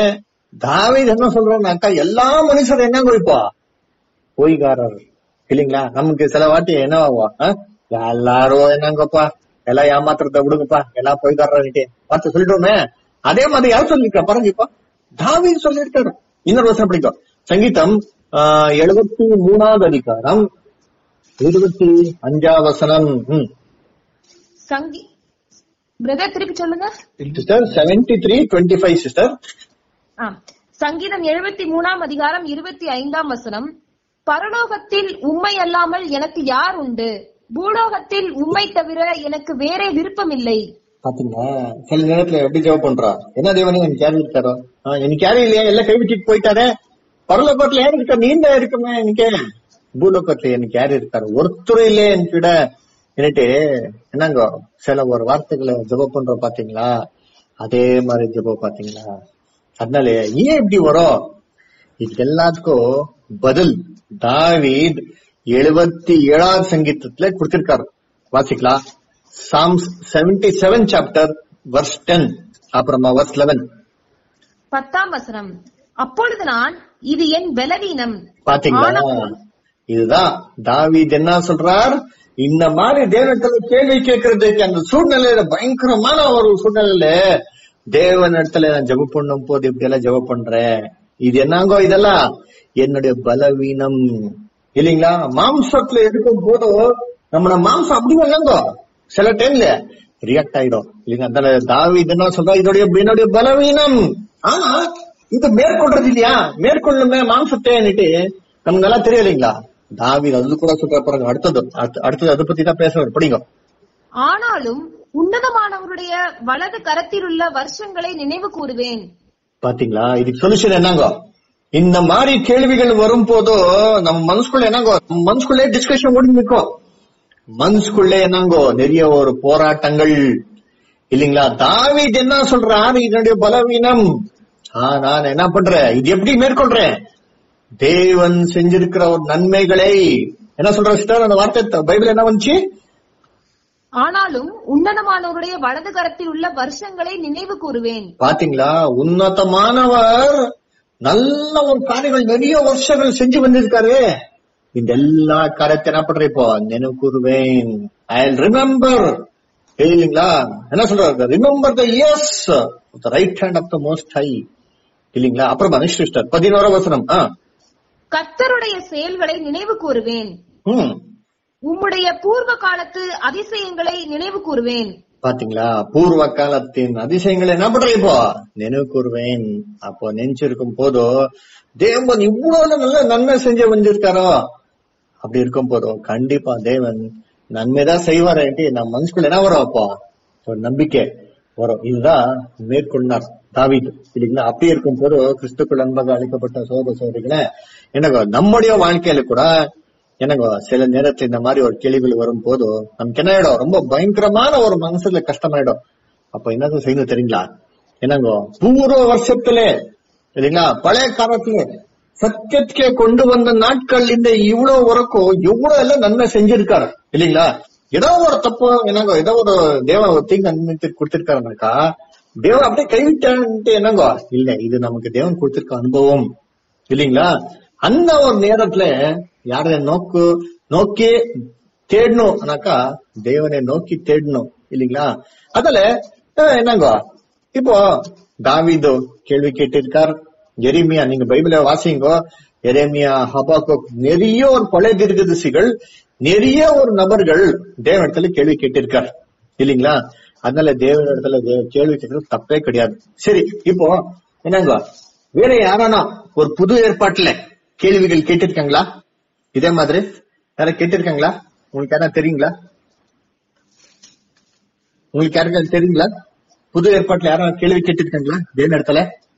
தாவீது என்ன சொல்றான்னாக்கா எல்லா மனுஷரும் என்னங்க இப்போ பொய்காரர் இல்லைங்களா நமக்கு சில வாட்டி என்ன ஆகும் ஆ? எல்லாரும் என்னங்கப்பா எல்லாம் ஏமாத்துறத விடுங்கப்பா எல்லாம் பொய்காரர்கிட்டே பார்த்து சொல்லிட்டோமே அதே மாதிரி யார் சொல்லிருக்கா பாருங்க இப்போ தாவீது சொல்லியிருக்காரு இன்னொரு வருஷம் பிடிக்கும் சங்கீதம் எழுபத்தி மூணாவது அதிகாரம் இருபத்தி அஞ்சாவது வசனம் ம் சங்கி பிரதர் திருப்பி சொல்லுங்க sister seventy three twenty five sister ஆ. சங்கீதம் எழுபத்தி மூணாம் அதிகாரம் இருபத்தி ஐந்தாம் வசனம் பரலோகத்தில் உம்மை அல்லாமல் எனக்கு யார் உண்டு பூலோகத்தில் உம்மை தவிர எனக்கு வேறே விருப்பமில்லை பாத்தீங்களா சில நேரத்துல எப்படி ஜெபம் பண்றா என்ன தேவனே எனக்கு யாரும் இருக்காரோ ஆஹ் எனக்கு யாரும் இல்லையா எல்லாம் கைவிட்டுட்டு போயிட்டாரே பரலோகத்துல யாரு இருக்கா நீண்ட இருக்குமே எனக்கு பூலோகத்துல எனக்கு யாரு இருக்காரு ஒருத்தரும் இல்லையே என்கிட்ட என்னட்டு என்னங்க சில ஒரு வார்த்தைகளை ஜெபம் பண்றோம் பாத்தீங்களா அதே மாதிரி ஜெபம் பாத்தீங்களா அதனால ஏன் இப்படி வரும் இது எல்லாத்துக்கும் பதில் தாவீத் எழுபத்தி ஏழாவது சங்கீதத்துல கொடுத்திருக்காரு வாசிக்கலாம் psalms seventy seven chapter verse ten அப்புறமா வர்ஸ் லெவன் பத்தாம் வசனம் அப்பொழுது நான் இது என் பலவீனம் பாத்தீங்களா ஆனாலும் இதுதான் தாவீத் என்ன சொல்றார் இந்த மாதிரி தேவனத்துல கேள்வி கேட்கறதுக்கு அந்த சூழ்நிலையில பயங்கரமான ஒரு சூழ்நிலையில தேவன் இடத்துல நான் ஜெபம் பண்ணும் போது இப்படி எல்லாம் ஜெபம் பண்றேன் இது என்னங்கோ இதெல்லாம் என்னுடைய பலவீனம் இல்லைங்களா மாம்சத்துல எடுக்கும் போது நம்மளோட மாம்சம் அப்படி இல்லைங்கோ சில டைம்ல ரியாக்ட் ஆயிடும் இல்லைங்க அதனால தாவீது என்ன சொல்றா இதோடைய என்னுடைய பலவீனம் ஆனா இது மேற்கொள்றது இல்லையா மேற்கொள்ளுமே மாம்சத்தைன்னுட்டு நமக்கு நல்லா தெரியும் இல்லைங்களா தாவீது அது கூட சொல்ற பாருங்க அடுத்தது அடுத்து- அடுத்தது அதை பத்தி தான் பேசுவார் படிங்க ஆனாலும் உன்னதமானவருடைய வலது கரத்தில் உள்ள வருஷங்களை நினைவு கூறுவேன் பாத்தீங்களா இதுக்கு சொல்யூஷன் என்னங்க இந்த மாதிரி கேள்விகள் வரும் போதோ நம்ம மனசுக்குள்ள என்னங்கோ நம்ம மனசுக்குள்ளே டிஸ்கஷன் ஓடி நிற்கும் மனசுக்குள்ளே என்னங்கோ நிறைய ஒரு போராட்டங்கள் இல்லைங்களா தாவீது என்ன சொல்றாரு இதனுடைய பலவீனம் ஆ நான் என்ன பண்றேன் இது எப்படி மேற்கொள்றேன் தேவன் செஞ்சிருக்கிற ஒரு நன்மைகளை என்ன சொல்ற சிஸ்டர் அந்த வார்த்தை பைபிள் என்ன வந்துச்சு ஆனாலும் உன்னதமானவருடைய வலது கரத்தில் உள்ள வருஷங்களை நினைவு கூறுவேன் பாத்தீங்களா உன்னதமானவர் நல்ல ஒரு காரியங்கள் நிறைய வருஷங்கள் செஞ்சு வந்திருக்காரு இந்த எல்லா காரியத்தை என்ன பண்ற இப்போ நினைவு கூறுவேன் ஐ ரிமெம்பர் இல்லைங்களா என்ன சொல்றாரு remember the years the right hand of the most high இல்லைங்களா அப்புறம் மனுஷிஸ்டர் பதினோரா வசனம் ஆ கர்த்தருடைய செயல்களை நினைவு கூறுவேன் ம் உம்முடைய பூர்வ காலத்து அதிசயங்களை நினைவு கூறுவேன் பாத்தீங்களா பூர்வ காலத்தின் அதிசயங்களை என்ன பண்றேன் இப்போ நினைவு கூறுவேன் அப்போ நினைச்சிருக்கும் போதோ தேவன் இவ்வளவு நல்ல நன்மை செஞ்சு வந்திருக்காரோ அப்படி இருக்கும் போதோ கண்டிப்பா தேவன் நன்மைதான் செய்வாரேன்ட்டு நம்ம மனசுக்குள்ள என்ன வரும் அப்போ ஒரு நம்பிக்கை வரும் இதுதான் மேற்கொண்டார் தாவீது இல்லைங்களா அப்படி இருக்கும் போது கிறிஸ்துக்குள் அன்பாக அளிக்கப்பட்ட சோத சோதரிகளை என்னங்க நம்முடைய வாழ்க்கையில கூட என்னங்க சில நேரத்துல இந்த மாதிரி ஒரு கேள்விகள் வரும் போது நமக்கு என்ன ஆயிடும் ரொம்ப பயங்கரமான ஒரு மனசுல கஷ்டமாயிடும் அப்ப என்ன செய்யணும் தெரியுங்களா என்னங்க பூர்வ வருஷத்துல இல்லைங்களா பழைய காலத்துல சத்தியத்துக்கே கொண்டு வந்த நாட்கள் இந்த இவ்வளவு வரைக்கும் எவ்வளவு எல்லாம் நன்மை செஞ்சிருக்காரு இல்லைங்களா ஏதோ ஒரு தப்பு என்னங்க ஏதோ ஒரு தேவ ஒரு தீங்கு அனுமதி கொடுத்திருக்காருனாக்கா தேவன் அப்படியே கைவிட்டான்ட்டு என்னங்க இல்ல இது நமக்கு தேவன் கொடுத்திருக்க அனுபவம் இல்லைங்களா அந்த ஒரு நேரத்துல யார நோக்கு நோக்கி தேடணும்னாக்கா தேவனை நோக்கி தேடணும் இல்லைங்களா அதுல அஹ், என்னங்க இப்போ தாவீது கேள்வி கேட்டிருக்கார் எரேமியா நீங்க பைபிள வாசிங்கோ எரேமியா ஹபாக்கோக் நிறைய ஒரு கொலை தீர்க்கதரிசிகள் நிறைய ஒரு நபர்கள் தேவனிடத்துல கேள்வி கேட்டிருக்கார் இல்லீங்களா அதனால தேவனிடத்துல தே- கேள்வி கேட்கறது தப்பே கிடையாது சரி இப்போ என்னங்க வேற யாரானா ஒரு புது ஏற்பாட்டுல கேள்விகள் கேட்டிருக்காங்களா இதே மாதிரி யாரும் கேட்டிருக்காங்களா உங்களுக்கு யாரா தெரியுங்களா உங்களுக்கு யாருக்காவது தெரியுங்களா புது ஏற்பாட்டுல யாரும் கேள்வி கேட்டிருக்காங்களா தேவன் இடத்துல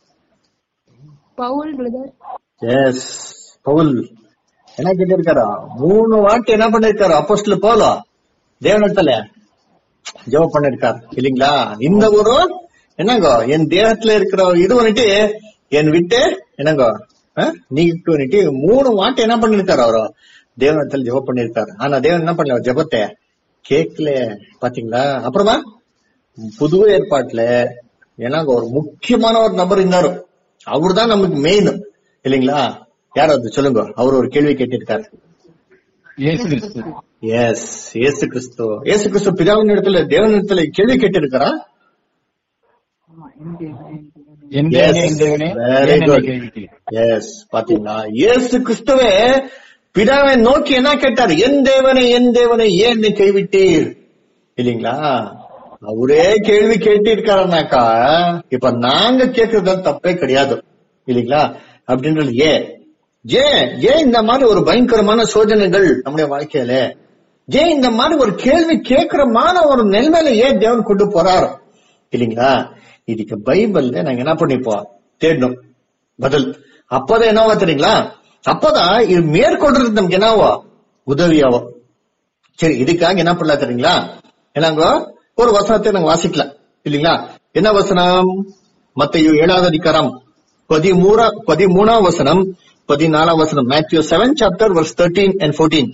பவுல் பிரதர் எஸ் பவுல் என்ன கேட்டிருக்காரா மூணு வாட்டி என்ன பண்ணிருக்காரு அப்போஸ்டல் போலோ தேவனிடத்துல ஜெபம் பண்ணிருக்காரு இல்லீங்களா இந்த ஒரு என்னங்கோ என் தேகத்துல இருக்கிற இது வந்துட்டு என் விட்டு என்னங்கோ அஹ், நீக்கு வந்துட்டு மூணு வாட்டி என்ன பண்ணிருக்காரு அவரு தேவனிடத்துல ஜெபம் பண்ணிருக்காரு ஆனா தேவன் என்ன பண்ணல ஜெபத்தை கேட்கல பாத்தீங்களா அப்புறமா புது ஏற்பாட்டுல ஏன்னாங்க ஒரு முக்கியமான ஒரு நபர் இருந்தாரு அவர்தான் நமக்கு மெயின் இல்லைங்களா யார் அது சொல்லுங்க அவர் ஒரு கேள்வி கேட்டிருக்காரு இயேசு கிறிஸ்து எஸ் இயேசு கிறிஸ்து இயேசு கிறிஸ்து பிதாவின் இடத்துல தேவன் இடத்துல கேள்வி கேட்டிருக்காரா என் Yes. தேவனே, என் தேவனே, Very ஏன் என்னை good. கைவிட்டீர்? எஸ் பாத்தீங்களா இயேசு கிறிஸ்துவே பிதாவை நோக்கி என்ன கேட்டார் என் தேவனை என் தேவனை ஏன் என்னை கைவிட்டீர் இல்லீங்களா அவரே கேள்வி கேட்டிருக்காருனாக்கா இப்ப நாங்க கேக்குறது தப்பே கிடையாது இல்லீங்களா அப்படின்றது ஏன் ஏன் ஏன் இந்த மாதிரி ஒரு பயங்கரமான சோதனைகள் நம்முடைய வாழ்க்கையில ஏன் இந்த மாதிரி ஒரு கேள்வி கேட்கிறமான ஒரு நிலைமையில ஏன் தேவன் கொண்டு போறாரு இல்லீங்களா இதுக்கு பைபிள்ல நாங்க என்ன பண்ணிப்போம் தேடணும் பதில் அப்பதான் என்னவா தெரியுங்களா அப்பதான் இது மேற்கொள்றது நமக்கு என்னவோ உதவியாவும் சரி இதுக்காக என்ன பண்ணலாம் தெரியுங்களா என்னங்க ஒரு வசனத்தை நாங்க வாசிக்கலாம் இல்லீங்களா என்ன வசனம் மத்தையு ஏழாவது அதிகாரம் பதிமூணா பதிமூணாம் வசனம் பதினாலாம் வசனம் Matthew seven chapter verse thirteen and fourteen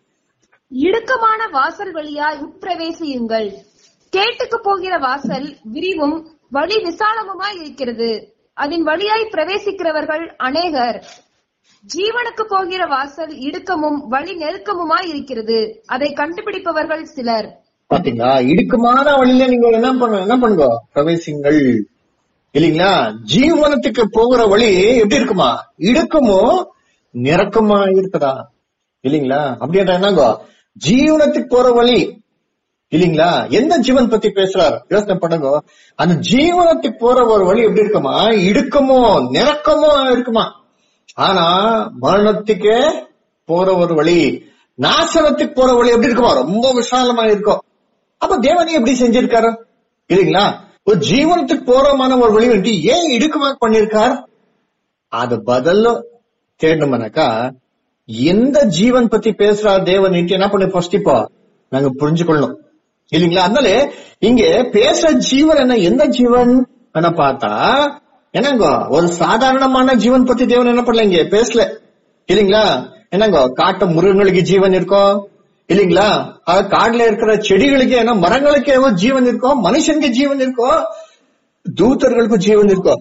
இடுக்கமான வாசல் வழியாய் உட்பிரவேசியுங்கள் கேட்டுக்கு போகிற வாசல் விரிவும் வழி விசாலமுமாய் இருக்கிறது அதன் வழியாய் பிரவேசிக்கிறவர்கள் அநேகர் ஜீவனுக்கு போகிற வாசல் இடுக்கமும் வழி நெருக்கமுமாய் இருக்கிறது அதை கண்டுபிடிப்பவர்கள் சிலர் பாத்தீங்களா இடுக்கமான வழியில நீங்க என்ன பண்ண என்ன பண்ணுங்க பிரவேசிங்கள் இல்லீங்களா ஜீவனத்துக்கு போகிற வழி எப்படி இருக்குமா இடுக்கமோ நிறக்கமா இருக்குதா இல்லீங்களா அப்படின்ற என்னங்கோ ஜீவனத்துக்கு போற வழி இல்லீங்களா எந்த ஜீவன் பத்தி பேசுறாரு யோசனை பண்ணுங்க அந்த ஜீவனத்துக்கு போற ஒரு வழி எப்படி இருக்குமா இடுக்கமோ நிறக்கமோ இருக்குமா ஆனா மரணத்துக்கே போற ஒரு வழி நாசனத்துக்கு போற வழி எப்படி இருக்குமா ரொம்ப விசாலமா இருக்கும் அப்ப தேவனே எப்படி செஞ்சிருக்காரு இல்லைங்களா ஒரு ஜீவனத்துக்கு போறமான ஒரு வழி வந்துட்டு ஏன் இடுக்கமா பண்ணிருக்கார் அது பதில் தேடணும்னாக்கா எந்த ஜீவன் பத்தி பேசுறார் தேவன் என்ன பண்ணி ஃபர்ஸ்ட் இப்போ நாங்க புரிஞ்சுக்கொள்ளணும் இல்லைங்களா அதனால இங்க பேசுற ஜீவன் என்ன எந்த ஜீவன் என்ன பார்த்தா என்னங்க ஒரு சாதாரணமான ஜீவன் பத்தி தேவன் என்ன பண்ணல இங்க பேசல இல்லைங்களா என்னங்க காட்டு மிருகங்களுக்கு ஜீவன் இருக்கும் இல்லைங்களா அது காடுல இருக்கிற செடிகளுக்கு என்ன மரங்களுக்கு ஏதோ ஜீவன் இருக்கும் மனுஷனுக்கு ஜீவன் இருக்கும் தூதர்களுக்கும் ஜீவன் இருக்கும்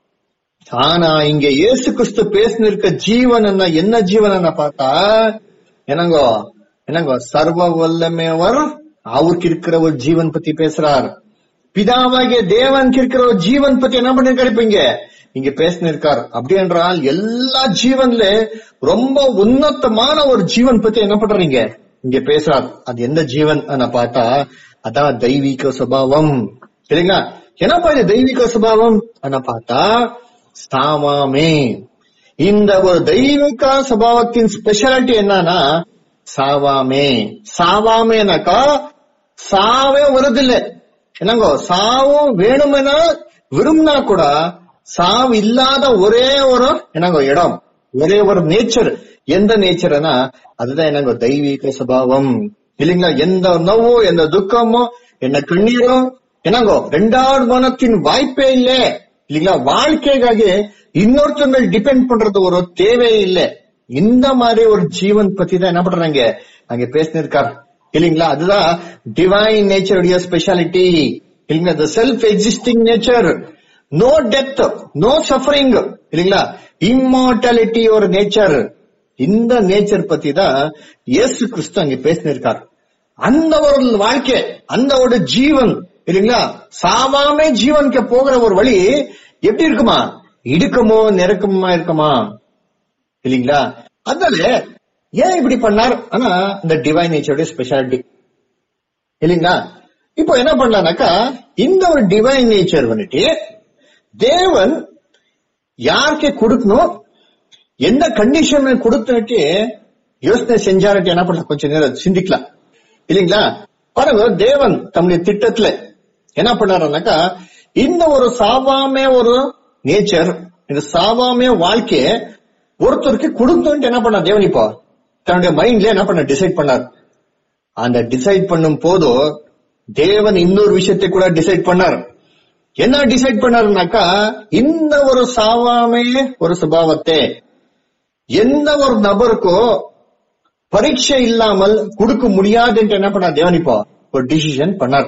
ஆனா இங்க இயேசு கிறிஸ்து பேசினிருக்க ஜீவன் என்ன என்ன ஜீவன் என்ன பார்த்தா என்னங்கோ என்னங்கோ சர்வ வல்லமையவர் அவருக்கு இருக்கிற ஒரு ஜீவன் பத்தி பேசுறார் பிதாவாகிய தேவனுக்கு இருக்கிற ஒரு ஜீவன் பத்தி என்ன பண்ணிருக்காரு இப்ப இங்க இங்க பேசினிருக்கார் அப்படி என்றால் எல்லா ஜீவன்ல ரொம்ப உன்னதமான ஒரு ஜீவன் பத்தி என்ன பண்றீங்க இங்க பேசுறார் அது எந்த ஜீவன் பார்த்தா அதான் தெய்வீக சுபாவம் சரிங்களா என்னப்பா இது தெய்வீக சுபாவம் பார்த்தா சாமாமே இந்த ஒரு தெய்வீக சுபாவத்தின் ஸ்பெஷாலிட்டி என்னன்னா சாவாமே சாவாமேனாக்கா சாவே வருதில்லை என்னங்கோ சாவும் வேணுமெனா விரும்பினா கூட சாவு இல்லாத ஒரே ஒரு என்னங்கோ இடம் ஒரே ஒரு நேச்சர் எந்த நேச்சர்னா அதுதான் என்னங்கோ தெய்வீக சுபாவம் இல்லைங்களா எந்த நோவோ எந்த துக்கமோ என்ன கண்ணீரோ என்னங்கோ ரெண்டாவது மனத்தின் வாய்ப்பே இல்ல இல்லைங்களா வாழ்க்கைக்காக இன்னொருத்தவங்க டிபெண்ட் பண்றது ஒரு தேவையே இல்ல இந்த மாதிரி ஒரு ஜீவன் பத்தி தான் என்ன பண்றாங்க அங்க பேசினிருக்கார் இல்லைங்களா அதுதான் டிவைன் நேச்சருடைய ஸ்பெஷாலிட்டி இல்லைங்களா self existing nature no death no suffering இல்லைங்களா இம்மார்டாலிட்டி ஒரு நேச்சர் இந்த நேச்சர் பத்தி தான் இயேசு கிறிஸ்து அங்க பேசினிருக்கார் அந்த ஒரு வாழ்க்கை அந்த ஒரு ஜீவன் இல்லைங்களா சாவாமே ஜீவனுக்கு போகிற ஒரு வழி எப்படி இருக்குமா இடுக்கமோ நெருக்கமா இருக்குமா இல்லீங்களா அதனால ஏன் இப்படி பண்ணார் ஆனா இந்த டிவைன் நேச்சருடைய ஸ்பெஷாலிட்டி இல்லீங்களா இப்போ என்ன பண்ணலாம்னாக்கா இந்த ஒரு டிவைன் நேச்சர் வந்துட்டு தேவன் யாருக்கு கொடுக்கணும் எந்த கண்டிஷன் கொடுத்துட்டு யோசனை செஞ்சாருட்டு என்ன பண்ணலாம் கொஞ்ச நேரம் சிந்திக்கலாம் இல்லீங்களா பாருங்க தேவன் தம்முடைய திட்டத்துல என்ன பண்ணாருனாக்கா இந்த ஒரு சாவாமே ஒரு நேச்சர் இந்த சாவாமே வாழ்க்கைய ஒருத்தருக்கு கொடுத்தோன்ட்டு என்ன பண்ணார் தேவன் இப்போ தன்னுடைய மைண்ட்ல என்ன பண்ண டிசைட் பண்ணார் அந்த டிசைட் பண்ணும் போது தேவன் இன்னொரு விஷயத்தை கூட டிசைட் பண்ணார் என்ன டிசைட் பண்ணாருனாக்கா இந்த ஒரு சாவாமே ஒரு சுபாவத்தை எந்த ஒரு நபருக்கோ பரீட்சை இல்லாமல் கொடுக்க முடியாதுன்ட்டு என்ன பண்ணார் தேவன் இப்போ ஒரு டிசிஷன் பண்ணார்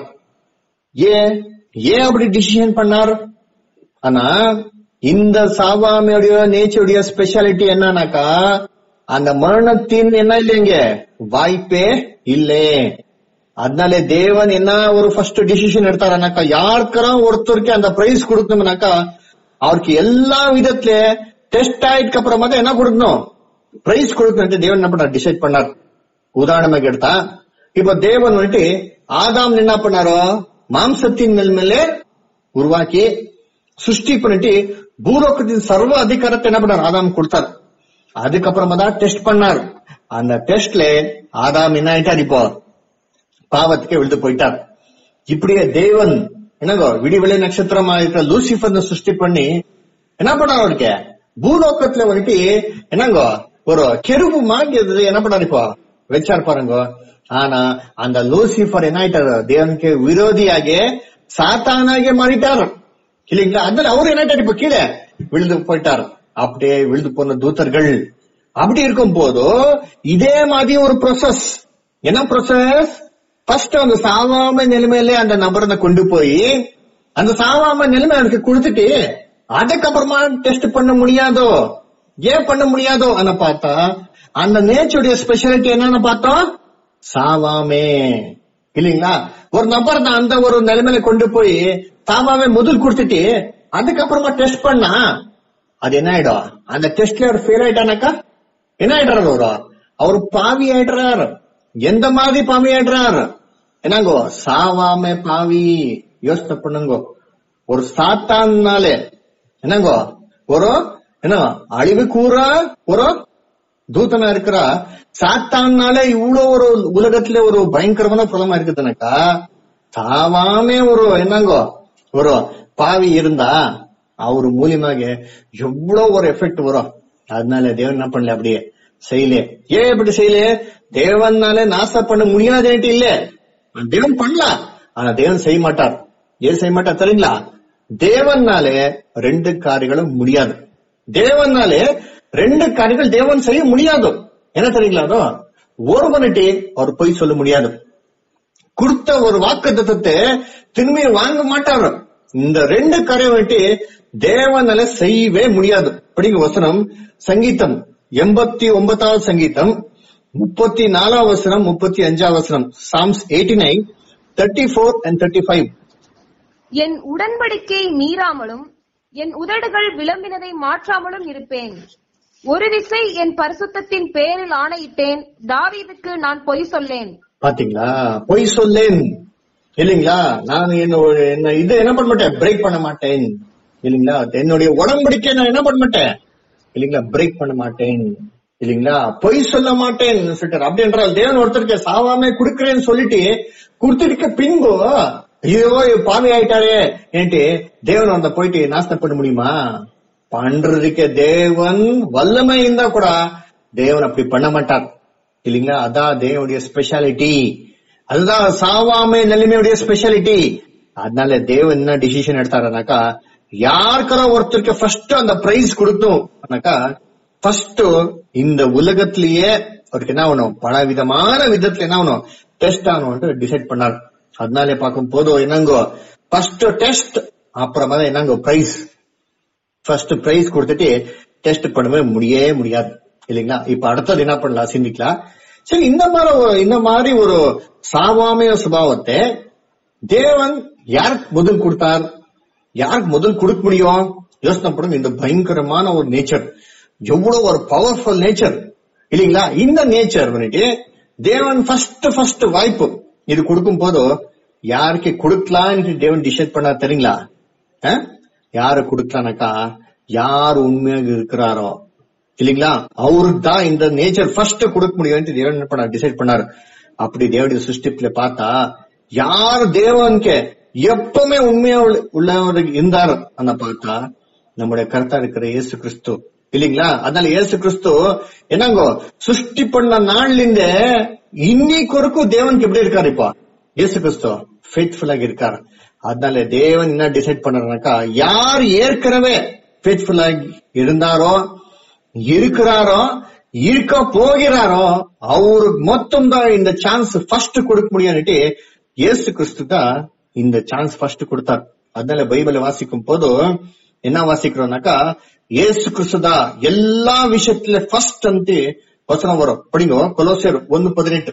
ஏன் ஏன் அப்படி டிசிஷன் பண்ணார் ஆனா இந்த சாவாமையுடைய நேச்சருடைய ஸ்பெஷாலிட்டி என்னன்னாக்கா அந்த மரணத்தின் என்ன இல்லைங்க வாய்ப்பே இல்லை அதனால தேவன் என்ன ஒரு ஃபர்ஸ்ட் டிசிஷன் எடுத்தாருனாக்கா யாருக்கற ஒருத்தருக்கு அந்த பிரைஸ் கொடுக்கணும்னாக்கா அவருக்கு எல்லா விதத்துல டெஸ்ட் ஆயிடுக்கு அப்புறமா தான் என்ன கொடுக்கணும் பிரைஸ் கொடுக்கணும் தேவன் என்ன பண்ணார் டிசைட் பண்ணார் உதாரணமாக எடுத்தா இப்ப தேவன் வந்துட்டு ஆதாம் என்ன பண்ணாரோ மாம்சத்தின் மேல் மேலே உருவாக்கி சிருஷ்டி பண்ணிட்டு பூலோகத்தின் சர்வ அதிகாரத்தை என்ன பண்ணார் ஆதாம் கொடுத்தார் அதுக்கப்புறமா தான் டெஸ்ட் பண்ணார் அந்த டெஸ்ட்ல ஆதாம் என்ன ஆயிட்டார் இப்போ பாவத்துக்கு விழுந்து போயிட்டார் இப்படியே தேவன் என்னங்கோ விடிவெளி நட்சத்திரமா இருக்கிற லூசிஃபர் சிருஷ்டி பண்ணி என்ன பண்ணார் அவருக்கு பூலோகத்துல வந்துட்டு என்னங்கோ ஒரு கெருவு மாங்கியது என்ன பண்ணாரு இப்போ வச்சார் பாருங்க ஆனா அந்த லூசிஃபர் என்ன ஆயிட்டாரு தேவனுக்கு விரோதியாக சாத்தானாக மாறிட்டார் இல்லைங்களா அதனால அவரு என்ன ஆயிட்டாரு இப்ப கீழே விழுந்து போயிட்டார் அப்படியே விழுந்து போன தூதர்கள் அப்படி இருக்கும் போது இதே மாதிரி ஒரு ப்ரோசஸ் என்ன ப்ரோசஸ் ஃபர்ஸ்ட் அந்த சாவாம நிலைமையில அந்த நபரை கொண்டு போய் அந்த சாவாம நிலைமை அவனுக்கு கொடுத்துட்டு அதுக்கப்புறமா டெஸ்ட் பண்ண முடியாதோ ஏன் பண்ண முடியாதோ அன பார்த்தா அந்த நேச்சருடைய ஸ்பெஷாலிட்டி என்னன்னு பார்த்தோம் சாவாமே இல்லீங்களா ஒரு நபர் தான் அந்த ஒரு நிலைமையில கொண்டு போய் சாவாமே முதல் கொடுத்துட்டு அதுக்கப்புறமா டெஸ்ட் பண்ணா அது என்ன ஆயிடும் அந்த டெஸ்ட்ல அவர் ஃபெயில் ஆயிட்டானாக்கா என்ன ஆயிடுறாரு அவரு அவர் பாவி ஆயிடுறாரு எந்த மாதிரி பாவி ஆயிடுறாரு என்னங்கோ சாவாம பாவி யோசனை பண்ணுங்கோ ஒரு சாத்தான்னாலே என்னங்கோ ஒரு என்ன அழிவு கூற ஒரு தூதனா இருக்கிற சாத்தான்னால இவ்வளவு ஒரு உலகத்துல ஒரு பயங்கரமான பிரதமா இருக்குதுனாக்கா சாவாமே ஒரு என்னங்கோ ஒரு பாவி இருந்தா அவரு மூலியமாக எவ்வளவு ஒரு எஃபெக்ட் வரும் அதனால தேவன் என்ன பண்ணல அப்படியே செய்யல ஏன் இப்படி செய்யல தேவனால நாசம் பண்ண முடியாதுன்ட்டு இல்ல தேவன் பண்ணலாம் ஆனா தேவன் செய்ய மாட்டார் ஏன் செய்ய மாட்டார் தெரியுங்களா தேவனாலே ரெண்டு காரியங்களும் முடியாது தேவனாலே ரெண்டு காரியங்கள் தேவன் செய்ய முடியாது என்ன தெரியுங்களா அதோ ஒருவனிட்டு அவர் போய் சொல்ல முடியாது கொடுத்த ஒரு வாக்கு தத்துவத்தை திரும்பி வாங்க மாட்டாரு இந்த ரெண்டு காரியம் வந்துட்டு தேவனால செய்யவே முடியாது படிங்க வசனம் சங்கீதம் எண்பத்தி ஒன்பதாவது சங்கீதம் முப்பத்தி நாலாவது வசனம் முப்பத்தி அஞ்சாவது வசனம் psalms eighty nine thirty four and thirty five என் உடன்படிக்கை மீறாமலும் என் உதடுகள் விளம்பினதை மாற்றாமலும் இருப்பேன் ஒரு விசை என் பரிசுத்தத்தின் பேரில் ஆணையிட்டேன் தாவீதுக்கு நான் பொய் சொல்லேன் பாத்தீங்களா பொய் சொல்லேன் இல்லைங்களா நான் என்னோட என்ன இது என்ன பண்ண மாட்டேன் பிரேக் பண்ண மாட்டேன் இல்லைங்களா என்னுடைய உடம்படிக்கை நான் என்ன பண்ண மாட்டேன் இல்லைங்களா பிரேக் பண்ண மாட்டேன் இல்லைங்களா பொய் சொல்ல மாட்டேன் சொல்லிட்டார் அப்படி என்றால் தேவன் ஒருத்தருக்கு சாவாமே குடுக்கிறேன்னு சொல்லிட்டு கொடுத்துருக்க பின்பு ஐயோ பாவி ஆயிட்டாரே ஏன்ட்டு தேவன் அந்த போயிட்டு நாசனம் பண்ண முடியுமா பண்றதுக்கு தேவன் வல்லமை இருந்தா கூட தேவன் அப்படி பண்ண மாட்டார் இல்லைங்களா அதான் தேவனுடைய ஸ்பெஷாலிட்டி அதுதான் சாவாமை நிலைமையுடைய ஸ்பெஷாலிட்டி அதனால தேவன் என்ன டிசிஷன் எடுத்தாருனாக்கா யாருக்கார ஒருத்தருக்கு ஃபர்ஸ்ட் அந்த பிரைஸ் கொடுத்தோம்னாக்கா ஃபர்ஸ்ட் இந்த உலகத்திலேயே அவருக்கு என்ன ஆகணும் பல விதமான விதத்துல என்ன ஆகணும் டெஸ்ட் ஆகணும்னு டிசைட் பண்ணார் அதனாலே பார்க்கும் போது என்னங்கோ ஃபர்ஸ்ட் டெஸ்ட் அப்புறமா தான் என்னங்கோ பிரைஸ் ஃபர்ஸ்ட் பிரைஸ் கொடுத்துட்டு டெஸ்ட் பண்ணவே முடியவே முடியாது இல்லைங்களா இப்ப அடுத்தது என்ன பண்ணலாம் சிந்திக்கலாம் சரி இந்த மாதிரி ஒரு- இந்த மாதிரி ஒரு சாவாமைய சுபாவத்தை தேவன் யாருக்கு முதல் கொடுத்தார் யாருக்கு முதல் கொடுக்க முடியும் யோசனை பண்ணுங்க இந்த பயங்கரமான ஒரு நேச்சர் எவ்வளவு ஒரு பவர்ஃபுல் நேச்சர் இல்லீங்களா இந்த நேச்சர் வந்துட்டு தேவன் ஃபர்ஸ்ட் ஃபர்ஸ்ட் வாய்ப்பு இது கொடுக்கும் போது யாருக்கு கொடுக்கலான்னு தேவன் டிசைட் பண்ணார் தெரியுங்களா அஹ்? யாரு கொடுக்கலானாக்கா யார் உண்மையாக இருக்கிறாரோ இல்லீங்களா அவருக்கு தான் இந்த நேச்சர் ஃபர்ஸ்ட் கொடுக்க முடியும் தேவன் என்ன பண்ணார் டிசைட் பண்ணாரு அப்படி தேவனுடைய சிருஷ்டிப்புல பார்த்தா யார் தேவனுக்கு எப்பவுமே உண்மையா உள்ள- உள்ளவர் இருந்தார் அந்த பார்த்தா நம்முடைய கருத்தா இருக்கிற இயேசு கிறிஸ்து இல்லீங்களா அதனால இயேசு கிறிஸ்து என்னங்கோ சிருஷ்டி பண்ண நாள்லிಂದ இன்னைக்கு வரைக்கும் தேவனுக்கு எப்படி இருக்காரு இப்போ இயேசு கிறிஸ்து ஃபேத்ஃபுல் ஆಗಿ இருக்காரு அதனால தேவன் என்ன டிசைட் பண்ணாருனாக்கா யார் ஏற்கனவே ஃபேத்ஃபுல் ஆகி இருந்தாரோ இருக்கிறாரோ இருக்க போகிறாரோ அவருக்கு மொத்தம் தான் இந்த சான்ஸ் ஃபர்ஸ்ட் கொடுக்க முடியும்னுட்டு இயேசு கிறிஸ்து தான் இந்த சான்ஸ் ஃபர்ஸ்ட் கொடுத்தார் அதனால பைபிளை வாசிக்கும் போது என்ன வாசிக்கிறோம்னாக்கா இயேசு கிறிஸ்து தான் எல்லா விஷயத்துல ஃபர்ஸ்ட் ಅಂತ வசனம் வரும் படிங்க கொலோசியர் ஒன்னு பதினெட்டு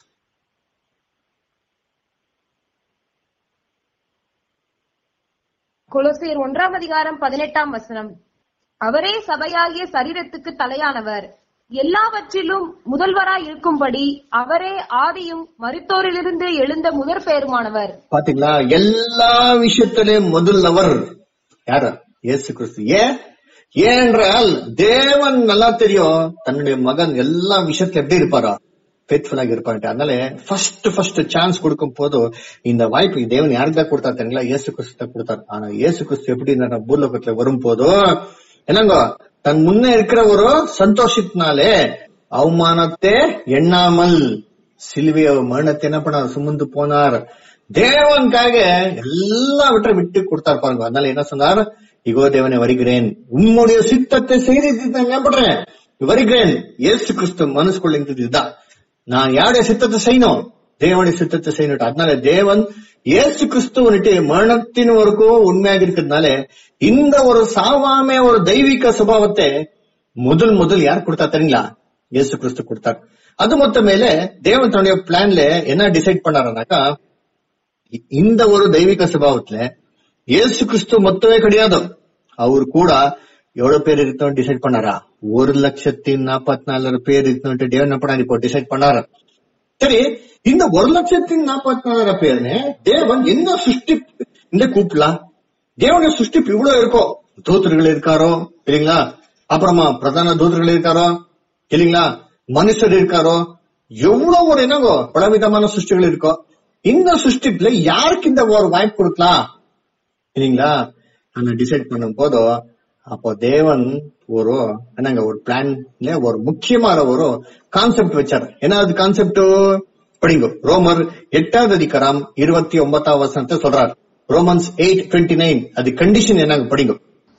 கொலோசியர் ஒன்றாம் அதிகாரம் பதினெட்டாம் வசனம் அவரே சபையாகிய சரீரத்துக்கு தலையானவர் எல்லாவற்றிலும் முதல்வராய் இருக்கும்படி அவரே ஆதியும் மரித்தோரிலிருந்து எழுந்த முதற் பெயருமானவர் பாத்தீங்களா எல்லா விஷயத்திலும் முதல்லவர் யாரு இயேசு கிறிஸ்து ஏன் ஏனென்றால் தேவன் நல்லா தெரியும் தன்னுடைய மகன் எல்லா விஷயத்துல எப்படி இருப்பாரா ஃபேத்ஃபுல் ஆகி இருப்பாரு அதனால ஃபர்ஸ்ட் ஃபர்ஸ்ட் சான்ஸ் கொடுக்கும் போது இந்த வாய்ப்பு தேவன் யாருக்கு தான் கொடுத்தாரு தெரியுங்களா இயேசு கிறிஸ்து தான் கொடுத்தாரு ஆனா இயேசு கிறிஸ்து எப்படி இருந்தாரு பூலோகத்துல வரும் போதோ என்னங்க தன் முன்னே இருக்கிற ஒரு சந்தோஷத்தினாலே அவமானத்தை எண்ணாமல் சிலுவைய மரணத்தை என்ன பண்ணார் சுமந்து போனார் தேவனுக்காக எல்லாவற்றை விட்டு கொடுத்தார் பாருங்க அதனால என்ன சொன்னார் இகோ தேவனை வருகிறேன் உம்முடைய சித்தத்தை செய்து என்ன பண்றேன் வருகிறேன் இயேசு கிறிஸ்து மனசுக்குள்ள இருந்தது இதுதான் நான் யாருடைய சித்தத்தை செய்யணும் தேவனுடைய சித்தத்தை செய்யணும் அதனால தேவன் இயேசு கிறிஸ்துவனுட்டு மரணத்தின் வரைக்கும் உண்மையாக இருக்கிறதுனால இந்த ஒரு சாவாமே ஒரு தெய்வீக சுபாவத்தை முதல் முதல் யார் கொடுத்தா தெரியுங்களா இயேசு கிறிஸ்து கொடுத்தார் அது மொத்த மேல தேவன் தன்னுடைய பிளான்ல என்ன டிசைட் பண்ணாருனாக்கா இ- இந்த ஒரு தெய்வீக சுபாவத்துல இயேசு கிறிஸ்து மொத்தமே கிடையாது அவர் கூட எவ்வளவு பேர் இருக்கணும் டிசைட் பண்ணாரா ஒரு லட்சத்தி நாற்பத்தி நாலு பேர் இருக்கணும் தேவன் என்ன பண்ணாரு இப்போ டிசைட் பண்ணாரு சரி இந்த ஒரு லட்சத்தி நாற்பத்தி நாலாயிரம் பேருன்னு தேவன் என்ன சிருஷ்டி இந்த கூப்பிடலாம் தேவனுடைய சிருஷ்டிப்பு இவ்வளவு இருக்கும் தூதர்கள் இருக்காரோ இல்லைங்களா அப்புறமா பிரதான தூதர்கள் இருக்காரோ இல்லைங்களா மனுஷர் இருக்காரோ எவ்வளவு ஒரு என்னங்கோ பலவிதமான சிருஷ்டிகள் இருக்கோ இந்த சிருஷ்டிப்புல யாருக்கு இந்த ஒரு வாய்ப்பு கொடுக்கலாம் இல்லைங்களா அந்த டிசைட் பண்ணும் போதோ அப்போ தேவன் ஒரு என்னங்க ஒரு பிளான்ல ஒரு முக்கியமான ஒரு கான்செப்ட் வச்சார் என்ன அது கான்செப்ட் படிங்க ரோமர் எட்டாவது அதிகாரம் இருபத்தி ஒன்பதாம் வசனத்தை சொல்றார் ரோமன்ஸ் எயிட் டுவெண்ட்டி நைன் அது கண்டிஷன் என்னங்க படிங்க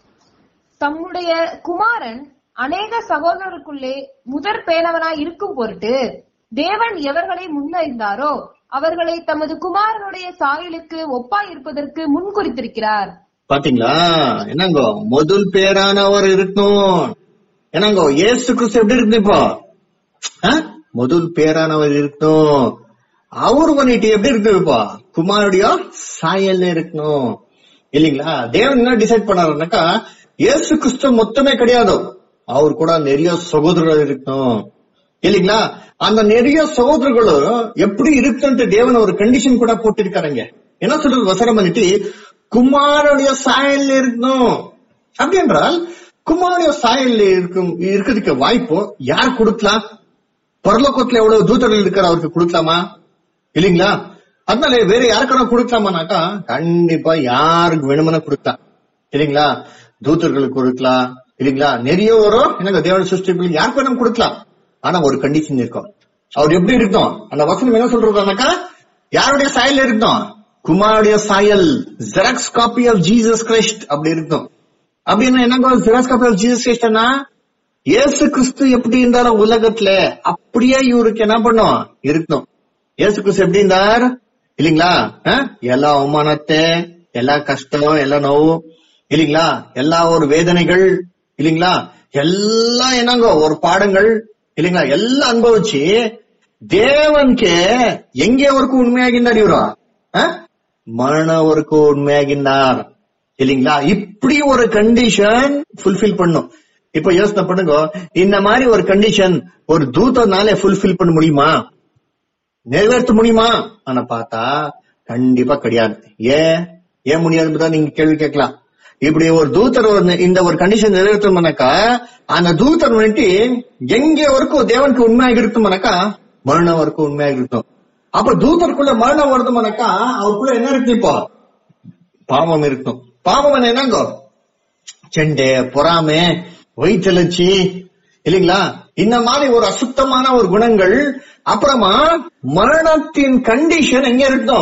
தம்முடைய குமாரன் அநேக சகோதரருக்குள்ளே முதற் பேணவனாய் இருக்கும் பொருட்டு தேவன் எவர்களை முன்னறிந்தாரோ அவர்களை தமது குமாரனுடைய சாயலுக்கு ஒப்பாய் இருப்பதற்கு முன் குறித்திருக்கிறார் பாத்தீங்களா என்னங்கோ முதல் பேரானவர் இருக்கணும் என்னங்கோ ஏசு கிறிஸ்து எப்படி இருக்கு இப்போ ஆ? முதல் பேரானவர் இருக்கணும் அவர் பண்ணிட்டு எப்படி இருக்கு இப்போ குமாருடைய சாயல்ல இருக்கணும் இல்லீங்களா தேவன் என்ன டிசைட் பண்ணாருனாக்கா இயேசு கிறிஸ்து மொத்தமே கிடையாது அவர் கூட நிறைய சகோதரர்கள் இருக்கணும் இல்லீங்களா அந்த நிறைய சகோதரர்கள் எப்படி இருக்குன்ட்டு தேவன் ஒரு கண்டிஷன் கூட போட்டிருக்காருங்க என்ன சொல்றது வசனம் பண்ணிட்டு குமாரனுடைய சாயல்ல இருக்கணும் அப்படி என்றால் குமாரனுடைய சாயல்ல இருக்கும் இருக்கிறதுக்கு வாய்ப்பு யார் கொடுக்கலாம் பரலோகத்துல எவ்வளவு தூதர்கள் இருக்கிற அவருக்கு கொடுக்கலாமா இல்லீங்களா அதனால வேற யாருக்கான கொடுக்கலாமானாக்கா கண்டிப்பா யாருக்கு வேணுமனா கொடுக்கலாம் இல்லீங்களா தூதர்களுக்கு கொடுக்கலாம் இல்லீங்களா நிறைய வரும் எனக்கு தேவன சிருஷ்டிகள் யாருக்கு வேணும் கொடுக்கலாம் ஆனா ஒரு கண்டிஷன் இருக்கும் அவர் எப்படி இருக்கணும் அந்த வசனம் என்ன சொல்றதுனாக்கா யாருடைய சாயல் இருக்கணும் குமாருடைய சாயல் xerox copy of Jesus Christ அப்படி இருக்கும் அப்படின்னா என்னங்க ஜெராக்ஸ் காப்பி ஆஃப் ஜீசஸ் கிரைஸ்ட்னா இயேசு கிறிஸ்து எப்படி இருந்தாலும் உலகத்துல அப்படியே இவருக்கு என்ன பண்ணும் இருக்கணும் இயேசு கிறிஸ்து எப்படி இருந்தார் இல்லீங்களா அஹ்? எல்லா அவமானத்தை எல்லா கஷ்டம் எல்லா நோவு இல்லீங்களா எல்லா ஒரு வேதனைகள் இல்லீங்களா எல்லாம் என்னங்க ஒரு பாடங்கள் இல்லீங்களா எல்லாம் அனுபவிச்சு தேவನ್ಗೆ எங்கே வரைக்கும் உண்மைಯಾಗಿದ್ದಾರೆ ಇವರು ಮರಣ ವರೆಗೂ ಉಣ್ಮೆಯಾಗಿದ್ದಾರೆ இல்லீங்களா இப்படி ஒரு கண்டிஷன் ஃபுல்ஃபில் பண்ணும் இப்ப யோசனை பண்ணுங்க இந்த மாதிரி ஒரு கண்டிஷன் ஒரு தூதனால ஃபுல்ஃபில் பண்ண முடியுமா நிறைவேற்ற முடியுமா ஆனா பார்த்தா கண்டிப்பா கிடையாது ஏன் ஏன் முடியாதுன்னு நீங்க கேள்வி கேட்கலாம் இப்படி ஒரு தூதர் ஒரு இந்த ஒரு கண்டிஷன் நிறைவேற்றணும்னாக்கா அந்த தூதர் வந்துட்டு எங்க வரைக்கும் தேவனுக்கு உண்மையாக இருக்குமானாக்கா மரணம் வரைக்கும் உண்மையாக இருக்கும் அப்ப தூதருக்குள்ள மரணம் வருதுமானாக்கா அவருக்குள்ள என்ன இருக்கு இப்போ பாவம் இருக்கும் பாவம் என்னங்கோ செண்டை பொறாமை வயிற்றுலச்சி இல்லைங்களா இந்த மாதிரி ஒரு அசுத்தமான ஒரு குணங்கள் அப்புறமா மரணத்தின் கண்டிஷன் எங்க இருக்கும்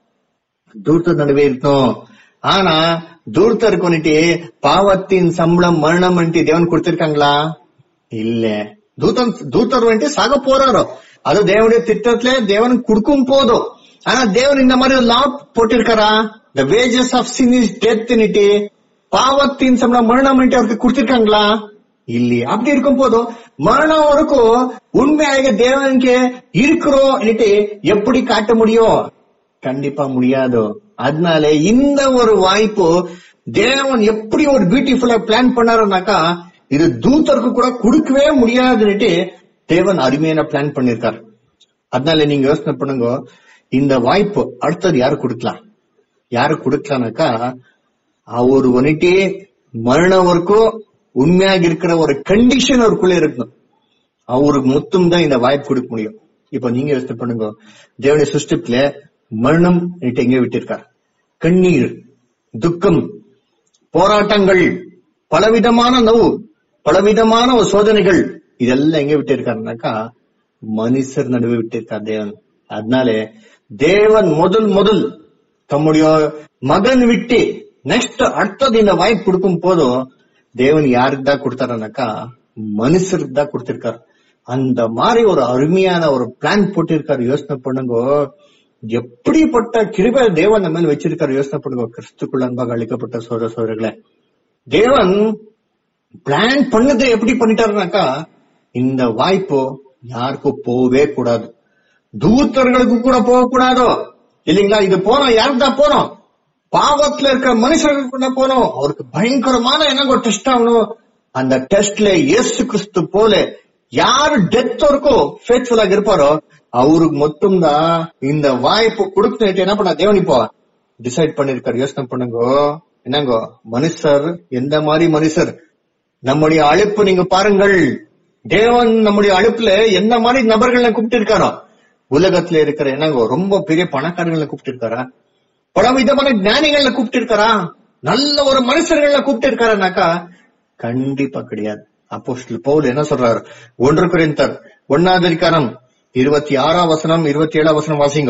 தூர்த்த நடுவே இருக்கும் ஆனா தூர்த்தருக்கு வந்துட்டு பாவத்தின் சம்பளம் மரணம் வந்துட்டு தேவன் கொடுத்திருக்காங்களா இல்ல தூத்தன் தூத்தர் வந்துட்டு சாக போறாரோ அது தேவனுடைய திட்டத்துல தேவன் கொடுக்கும் போதும் ஆனா தேவன் இந்த மாதிரி ஒரு லா போட்டிருக்காரா the wages of sin is death பாவத்தின் சம்பளம் மரணம் வந்துட்டு அவருக்கு கொடுத்திருக்காங்களா இல்லையே அப்படி இருக்கும் போதும் மரணம் வரைக்கும் உண்மையாக தேவனுக்கு இருக்கிறோம் எப்படி காட்ட முடியும் கண்டிப்பா முடியாது அதனால இந்த ஒரு வாய்ப்பு தேவன் எப்படி ஒரு பியூட்டிஃபுல்லா பிளான் பண்ணாருனாக்கா இது தூத்தருக்கு கூட கொடுக்கவே முடியாதுன்னுட்டு தேவன் அருமையான பிளான் பண்ணிருக்காரு அதனால நீங்க யோசனை பண்ணுங்க இந்த வாய்ப்பு அடுத்தது யாரு கொடுக்கலாம் யாரு கொடுக்கலாம்னாக்கா அவர் வந்துட்டு மரணம் வரைக்கும் உண்மையாக இருக்கிற ஒரு கண்டிஷன் அவருக்குள்ள இருக்கணும் அவருக்கு மொத்தம் தான் இந்த வாய்ப்பு கொடுக்க முடியும் இப்ப நீங்க யோசனை பண்ணுங்க தேவனுடைய சிஸ்டத்துல மரணம் எங்க விட்டிருக்கார் கண்ணீர் துக்கம் போராட்டங்கள் பலவிதமான நோவு பலவிதமான ஒரு சோதனைகள் இதெல்லாம் எங்க விட்டிருக்காருனாக்கா மனுஷர் நடுவே விட்டிருக்கார் தேவன் அதனால தேவன் முதல் முதல் தம்முடைய மகன் விட்டு நெக்ஸ்ட் அடுத்தது இந்த வாய்ப்பு கொடுக்கும் போதும் தேவன் யாருக்கு தான் கொடுத்தாருனாக்கா மனுஷருக்கு தான் கொடுத்திருக்காரு அந்த மாதிரி ஒரு அருமையான ஒரு பிளான் போட்டிருக்காரு யோசனை பண்ணுங்க எப்படிப்பட்ட கிருபை தேவன் நம்ம மேல வச்சிருக்காரு யோசனை பண்ணுங்க கிறிஸ்துக்குள்ள அன்பாக அளிக்கப்பட்ட சோதர சோதரர்களே தேவன் பிளான் பண்ணதை எப்படி பண்ணிட்டாருனாக்கா இந்த வாய்ப்பு யாருக்கும் போகவே கூடாது தூத்தர்களுக்கு கூட போகக்கூடாதோ இல்லைங்களா இது போனோம் யாருக்கு தான் போனோம் பாவத்துல இருக்கிற மனுஷர்களுக்கு கூட போனோம் அவருக்கு பயங்கரமான என்ன டெஸ்ட் ஆகணும் அந்த டெஸ்ட்ல இயேசு கிறிஸ்து போல யாரு டெத் வரைக்கும் ஃபேத்ஃபுல்லாக இருப்பாரோ அவருக்கு மட்டும்தான் இந்த வாய்ப்பு கொடுக்கணும் என்ன பண்ண தேவன் இப்போ டிசைட் பண்ணிருக்காரு யோசனை பண்ணுங்க என்னங்கோ மனுஷர் எந்த மாதிரி மனுஷர் நம்முடைய அழைப்பு நீங்க பாருங்கள் தேவன் நம்முடைய அழைப்புல எந்த மாதிரி நபர்களை கூப்பிட்டு இருக்காரோ உலகத்துல இருக்கிற என்னங்கோ ரொம்ப பெரிய பணக்காரங்களை கூப்பிட்டு இருக்காரா பல விதமான ஞானிகளை கூப்பிட்டு இருக்காரா நல்ல ஒரு மனுஷர்களை கூப்பிட்டு இருக்காருனாக்கா கண்டிப்பா கிடையாது அப்போ பவுல் என்ன சொல்றாரு ஒன்று குறிந்தர் ஒன்னாவது அதிகாரம் இருபத்தி ஆறாம் வசனம் இருபத்தி ஏழாம் வசனம் வாசிங்க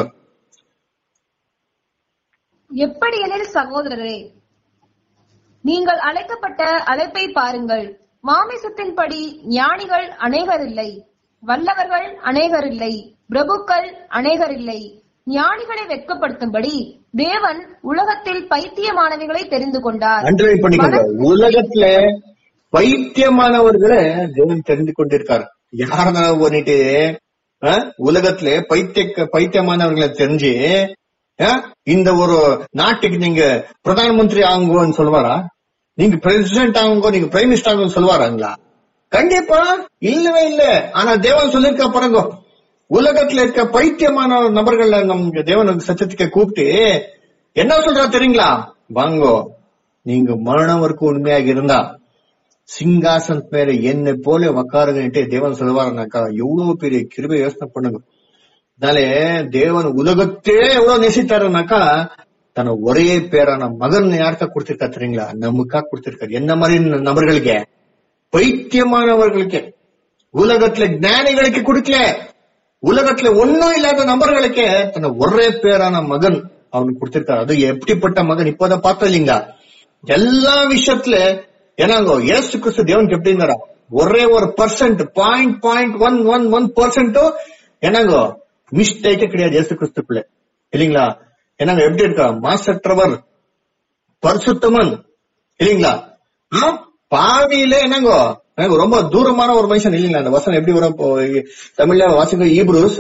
எப்படி எனில் சகோதரரே நீங்கள் அழைக்கப்பட்ட அழைப்பை பாருங்கள் மாமிசத்தின்படி ஞானிகள் அநேகர் இல்லை வல்லவர்கள் அநேகர் இல்லை பிரபுக்கள் அநேகர் இல்லை ஞானிகளை வெட்கப்படுத்தும்படி தேவன் உலகத்தில் பைத்தியமானவைகளை தெரிந்து கொண்டார் அண்டர்லைன் பண்ணிக்கோங்க உலகத்துல பைத்தியமானவர்களை தேவன் தெரிந்து கொண்டிருக்காரு யாரா பண்ணிட்டு அஹ், உலகத்துல பைத்திய பைத்தியமானவர்களை தெரிஞ்சு அஹ், இந்த ஒரு நாட்டுக்கு நீங்க பிரதான மந்திரி ஆகுங்கன்னு சொல்லுவாரா நீங்க பிரசிடென்ட் ஆகுங்க நீங்க பிரைம் மினிஸ்டர் ஆகுங்கன்னு சொல்லுவாராங்களா கண்டிப்பா இல்லவே இல்ல ஆனா தேவன் சொல்லிருக்கா பாருங்க உலகத்துல இருக்க பைத்தியமான நபர்கள நம்ம தேவனுக்கு சத்தியத்துக்கு கூப்பிட்டு என்ன சொல்றா தெரியுங்களா வாங்கோ நீங்க மரணம் வரைக்கும் உண்மையாக இருந்தா சிங்காசன் மேல என்ன போல உக்காருங்கன்ட்டு தேவன் சொல்லுவாருனாக்கா எவ்வளவு பெரிய கிருபை யோசனை பண்ணுங்க அதனால தேவன் உலகத்தே எவ்வளவு நேசித்தாருனாக்கா தன் ஒரே பேரான மகன் யாருக்கா கொடுத்திருக்கா தெரியுங்களா நமக்கா கொடுத்திருக்காரு என்ன மாதிரி நபர்களுக்கு பைத்தியமானவர்களுக்கு உலகத்துல ஞானிகளுக்கு கொடுக்கல உலகத்துல ஒன்னும் இல்லாத நபர்களுக்கு தன் ஒரே பேரான மகன் அவனுக்கு கொடுத்திருக்காரு அது எப்படிப்பட்ட மகன் இப்பதான் பார்த்தோம் இல்லைங்களா எல்லா விஷயத்துல ஏன்னாங்க ஏசு கிறிஸ்து தேவனுக்கு எப்படி இருந்தாரா ஒரே ஒரு percent point point one one one பர்சன்ட்டும் என்னங்க மிஸ்டேக்கே கிடையாது ஏசு கிறிஸ்துக்குள்ள இல்லைங்களா என்னங்க எப்படி இருக்கா மாசற்றவர் பரிசுத்தமன் இல்லைங்களா ஆ? பாவியில என்னங்க எனக்கு ரொம்ப தூரமான ஒரு மனுஷன் இல்லைங்களா அந்த வசனம் எப்படி வரும் இப்போ தமிழ்ல வாசிங்க ஈப்ரூஸ்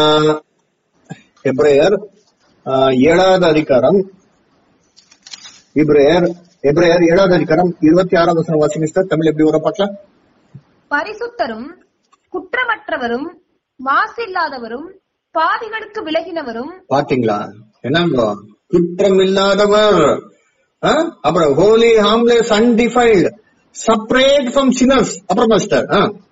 எப்ரேயர் ஆ, ஏழாவது அதிகாரம் இப்ரேயர் எப்ரேயர் ஏழாவது அதிகாரம் இருபத்தி ஆறாவது வசனம் வாசிங்க சிஸ்டர் தமிழ் எப்படி வரும் பார்க்கலாம் பரிசுத்தரும் குற்றமற்றவரும் மாசில்லாதவரும் பாவிகளுக்கு விலகினவரும் பாத்தீங்களா என்னங்கோ குற்றம் இல்லாதவர் ஆ? அப்புறம் holy harmless undefiled separate from sinners அப்புறம் மாஸ்டர்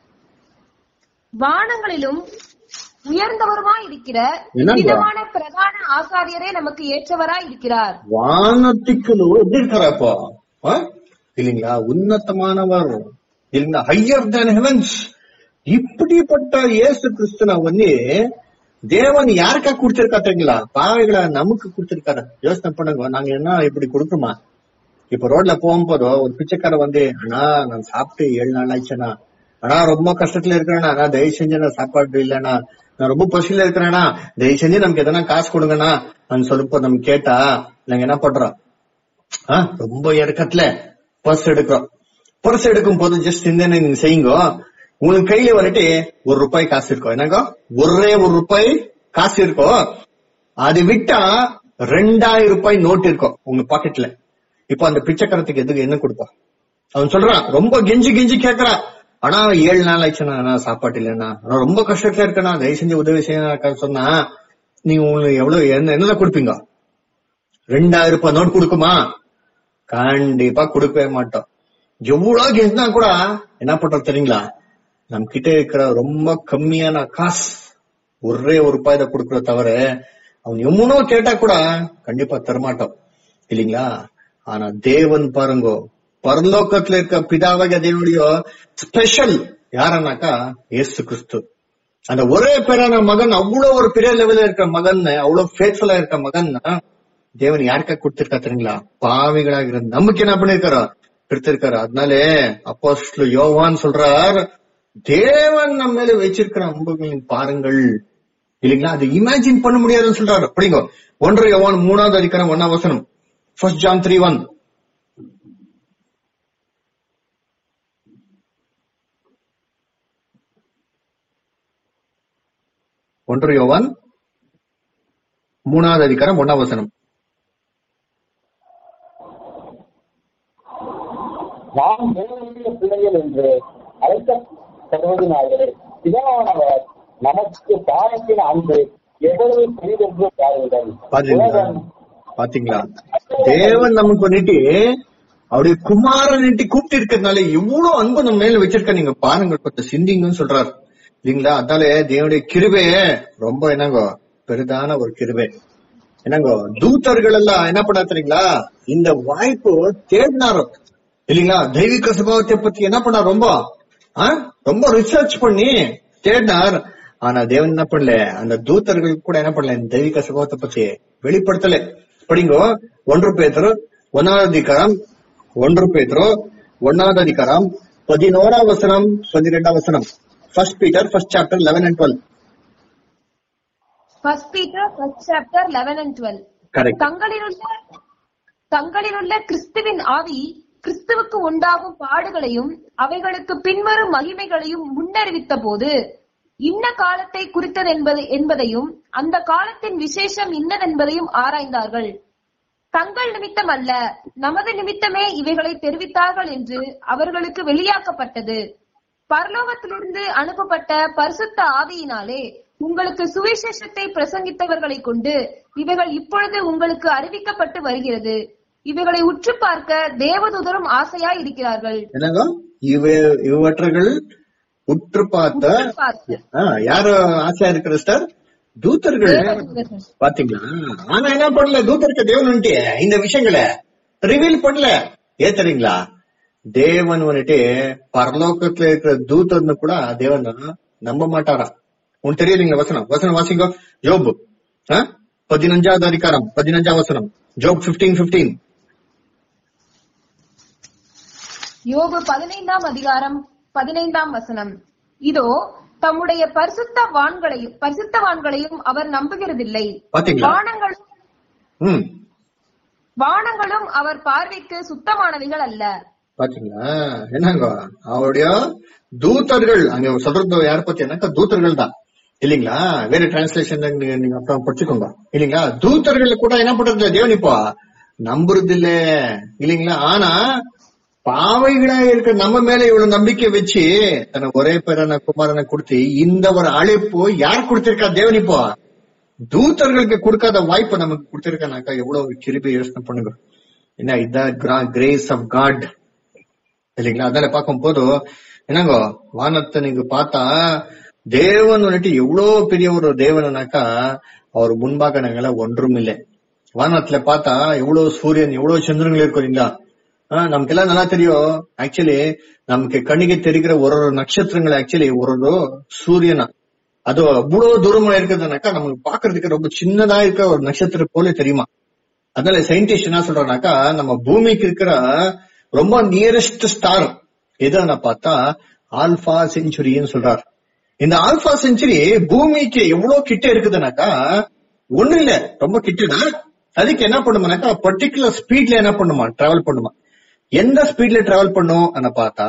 வானங்களிலும் உயர்ந்தவருமாய் இருக்கிற என்னங்க? விதமான பிரதான ஆசாரியரே நமக்கு ஏற்றவராய் இருக்கிறார் வானத்திக்குழு எப்படி இருக்காரா இப்போ ஆ? இல்லைங்களா உன்னதமானவர் இல்லைங்களா ஹையர் தேன் ஹெவன்ஸ் இப்படிப்பட்ட இயேசு கிறிஸ்துன வந்து தேவன் யாருக்கா கொடுத்திருக்கா தெரியுங்களா பாவைகளை நமக்கு கொடுத்திருக்காரு யோசனை பண்ணுங்க நாங்க என்ன இப்படி கொடுக்குறோமா இப்ப ரோட்ல போகும்போது ஒரு பிச்சைக்கார வந்து அண்ணா நான் சாப்பிட்டு ஏழு நாள் ஆச்சுண்ணா அண்ணா ரொம்ப கஷ்டத்துல இருக்கிறேண்ணா அண்ணா தயவு செஞ்சு நான் சாப்பாடு இல்லைண்ணா நான் ரொம்ப பசியில இருக்கிறேண்ணா தயவு செஞ்சு நமக்கு எதனா காசு கொடுங்கண்ணா நான் சொல்லுப்போ நம்ம கேட்டா நாங்க என்ன பண்றோம் ஆ, ரொம்ப இறக்கத்துல பர்ஸ் எடுக்கிறோம் பர்ஸ் எடுக்கும் போது ஜஸ்ட் இந்த நீங்க செய்யுங்க உங்களுக்கு கையில வந்துட்டு ஒரு ரூபாய் காசு இருக்கும் என்னங்க ஒரே ஒரு ரூபாய் காசு இருக்கும் அது விட்டா ரெண்டாயிரம் ரூபாய் நோட் இருக்கும் உங்க பாக்கெட்ல இப்போ அந்த பிச்சைக்காரத்துக்கு எதுக்கு என்ன கொடுப்பான் அவன் சொல்றான் ரொம்ப கெஞ்சி கெஞ்சி கேக்குறான் ஆனா ஏழு நாள் ஆச்சுண்ணா நான் சாப்பாட்டு இல்லைண்ணா நான் ரொம்ப கஷ்டத்துல இருக்கேண்ணா தயவு செஞ்சு உதவி செய்ய சொன்னா நீங்க உங்களுக்கு எவ்வளவு என்ன என்னதான் கொடுப்பீங்க ரெண்டாயிரம் ரூபாய் நோட் கொடுக்குமா கண்டிப்பா கொடுக்கவே மாட்டோம் எவ்வளவு கெஞ்சினா கூட என்ன பண்றோம் தெரியுங்களா நம்ம கிட்ட இருக்கிற ரொம்ப கம்மியான காசு ஒரே ஒரு ரூபாய் தான் கொடுக்கற தவிர அவன் எவ்வளோ கேட்டா கூட கண்டிப்பா தரமாட்டோம் இல்லைங்களா ஆனா தேவன் பாருங்க பரலோகத்துல இருக்க பிதாவாக தேவனுடைய ஸ்பெஷல் யாரன்னாக்கா இயேசு கிறிஸ்து அந்த ஒரே பேரான மகன் அவ்வளவு ஒரு பெரிய லெவல்ல இருக்க மகன் அவ்வளவு ஃபேத்ஃபுல்லா இருக்க மகன் தேவன் யாருக்கா கொடுத்திருக்கா தெரியுங்களா பாவிகளாகிற நமக்கு என்ன பண்ணிருக்காரோ கொடுத்திருக்காரு அதனாலே அப்போஸ்ல யோவான் சொல்றார் தேவன் நம்ம மேல வச்சிருக்கிற அம்புகளின் பாருங்கள் இல்லைங்களா அது இமேஜின் பண்ண முடியாதுன்னு சொல்றாரு அப்படிங்க ஒன்று யோவான் மூணாவது அதிகாரம் ஒன்னாம் வசனம் ஃபர்ஸ்ட் ஜான் த்ரீ ஒன் ஒன்று யோவான் மூணாவது அதிகாரம் ஒன்னாம் வசனம் நாம் தேவனுடைய பிள்ளைகள் என்று அழைக்கப்படுவதனாலே பிதாவானவர் நமக்கு பாவத்தின் அன்பு எவ்வளவு பெரிதென்று பாருங்கள் பாத்தீங்களா உலகம் பாத்தீங்களா தேவன் நமக்கு வந்துட்டு அவருடைய குமாரன் கூப்பிட்டு இருக்கிறதுனால எவ்வளவு அன்பு நம்ம மேல வச்சிருக்க நீங்க பாருங்க கொஞ்சம் சிந்திங்கன்னு சொல்றாரு இல்லைங்களா அதனால தேவனுடைய கிருபை ரொம்ப என்னங்கோ பெரிதான ஒரு கிருபை என்னங்கோ தூதர்கள் எல்லாம் என்ன பண்ணா தெரியுங்களா இந்த வாய்ப்பு தேடினாரு இல்லைங்களா தெய்வீக சுபாவத்தை பத்தி என்ன பண்ணார் ரொம்ப ஆ? ரொம்ப ரிசர்ச் பண்ணி தேடினார் ஆனா தேவன் என்ன பண்ணல அந்த தூதர்கள் கூட என்ன பண்ணல இந்த தெய்வீக சுபாவத்தை பத்தி வெளிப்படுத்தல படிங்கோ ஒன்று பேதரு ஒன்னாவது அதிகாரம் ஒன்று பேதரு ஒன்னாவது அதிகாரம் பதினோராம் வசனம் பன்னிரெண்டாம் வசனம் first Peter first chapter eleven and twelve first Peter first chapter eleven and twelve correct தங்களிலுள்ள தங்களிலுள்ள கிறிஸ்துவின் ஆவி கிறிஸ்துவுக்கு உண்டாகும் பாடுகளையும் அவைகளுக்கு பின்வரும் மகிமைகளையும் முன்னறிவித்த போது இன்ன காலத்தை குறித்தது என்பது என்பதையும் அந்த காலத்தின் விசேஷம் இன்னதென்பதையும் ஆராய்ந்தார்கள் தங்கள் நிமித்தம் அல்ல நமது நிமித்தமே இவைகளை தெரிவித்தார்கள் என்று அவர்களுக்கு வெளியாக்கப்பட்டது பரலோகத்திலிருந்து அனுப்பப்பட்ட பரிசுத்த ஆவியினாலே உங்களுக்கு சுவிசேஷத்தை பிரசங்கித்தவர்களை கொண்டு இவைகள் இப்பொழுது உங்களுக்கு அறிவிக்கப்பட்டு வருகிறது இவைகளை உற்று பார்க்க தேவதூதரும் ஆசையாய் இருக்கிறார்கள் என்னங்க இவ இவற்றர்கள் உற்று பார்த்த உற்று பார்க்க ஆ, யாரு ஆசையா இருக்கிற சார் தூதர்கள் தேவதூதர்கள். பாத்தீங்களா ஆனா என்ன பண்ணல தூதருக்கு தேவன் வந்துட்டு இந்த விஷயங்களை ரிவீல் பண்ணல ஏன் தெரியுங்களா தேவன் வந்துட்டு பரலோகத்துல இருக்கிற தூதர்னு கூட தேவன் நம்ப மாட்டாரா உனக்கு தெரியலீங்களா வசனம் வசனம் வாசிங்க ஜோப் ஆ? பதினஞ்சாவது அதிகாரம் பதினஞ்சாம் வசனம் ஜோப் பிப்டீன் பிப்டீன் யோபு பதினைந்தாம் அதிகாரம் பதினைந்தாம் வசனம் இதோ தம்முடைய பரிசுத்தவான்களையும் பரிசுத்தவான்களையும் அவர் நம்புகிறதில்லை பாத்தீங்களா வானங்களும் ம் வானங்களும் அவர் பார்வைக்கு சுத்தமானவைகள் அல்ல பாத்தீங்களா என்னங்க அவருடைய தூதர்கள் அங்க சொல்றது யார பத்தி என்னக்கா தூதர்கள் தான் இல்லீங்களா வேற டிரான்ஸ்லேஷன் நீங்க நீங்க அப்புறம் படிச்சுக்கோங்க இல்லீங்களா தூதர்கள் கூட என்ன பண்றது தேவன் இப்போ நம்புறது இல்ல இல்லைங்களா ஆனா பாவைகளா இருக்க நம்ம மேல இவ்வளவு நம்பிக்கை வச்சு தன ஒரே பேரான குமாரனை கொடுத்து இந்த ஒரு அழைப்பு யார் கொடுத்திருக்கா தேவன் இப்போ தூதர்களுக்கு கொடுக்காத வாய்ப்பை நமக்கு கொடுத்திருக்கானாக்கா எவ்வளவு கிருபி யோசனை பண்ணுங்க என்ன இதான் கிரேஸ் ஆஃப் காட் இல்லைங்களா அதனால பார்க்கும் போது என்னங்க வானத்தை நீங்க பார்த்தா தேவன் வந்துட்டு எவ்வளவு பெரிய ஒரு தேவனாக்கா அவர் முன்பாக நாங்கெல்லாம் ஒன்றும் இல்லை வானத்துல பார்த்தா எவ்வளவு சூரியன் எவ்வளவு சந்திரங்கள் இருக்கும் இல்லைங்களா ஆஹ் நமக்கெல்லாம் நல்லா தெரியும் ஆக்சுவலி நமக்கு கண்ணிಗೆ தெரிகிற ஒரு ஒரு நட்சத்திரங்கள் ஆக்சுவலி ஒரு ஒரு சூரியனா அது அவ்வளவு தூரமா இருக்குதுனாக்கா நமக்கு பாக்குறதுக்கு ரொம்ப சின்னதா இருக்க ஒரு நட்சத்திரம் போல தெரியுமா அதனால சயின்டிஸ்ட் என்ன சொல்றானாக்கா நம்ம பூமிக்கு இருக்கிற ரொம்ப நியரஸ்ட் ஸ்டார் எதுன்னு பார்த்தா ஆல்பா செஞ்சுரின்னு சொல்றாரு இந்த ஆல்பா செஞ்சுரி பூமிக்கு எவ்வளவு கிட்ட இருக்குதுனாக்கா ஒண்ணு இல்ல ரொம்ப கிட்டதான் அதுக்கு என்ன பண்ணுமானாக்கா பர்டிகுலர் ஸ்பீட்ல என்ன பண்ணுமா டிராவல் பண்ணுமா எந்த ஸ்பீட்ல டிராவல் பண்ணும் பார்த்தா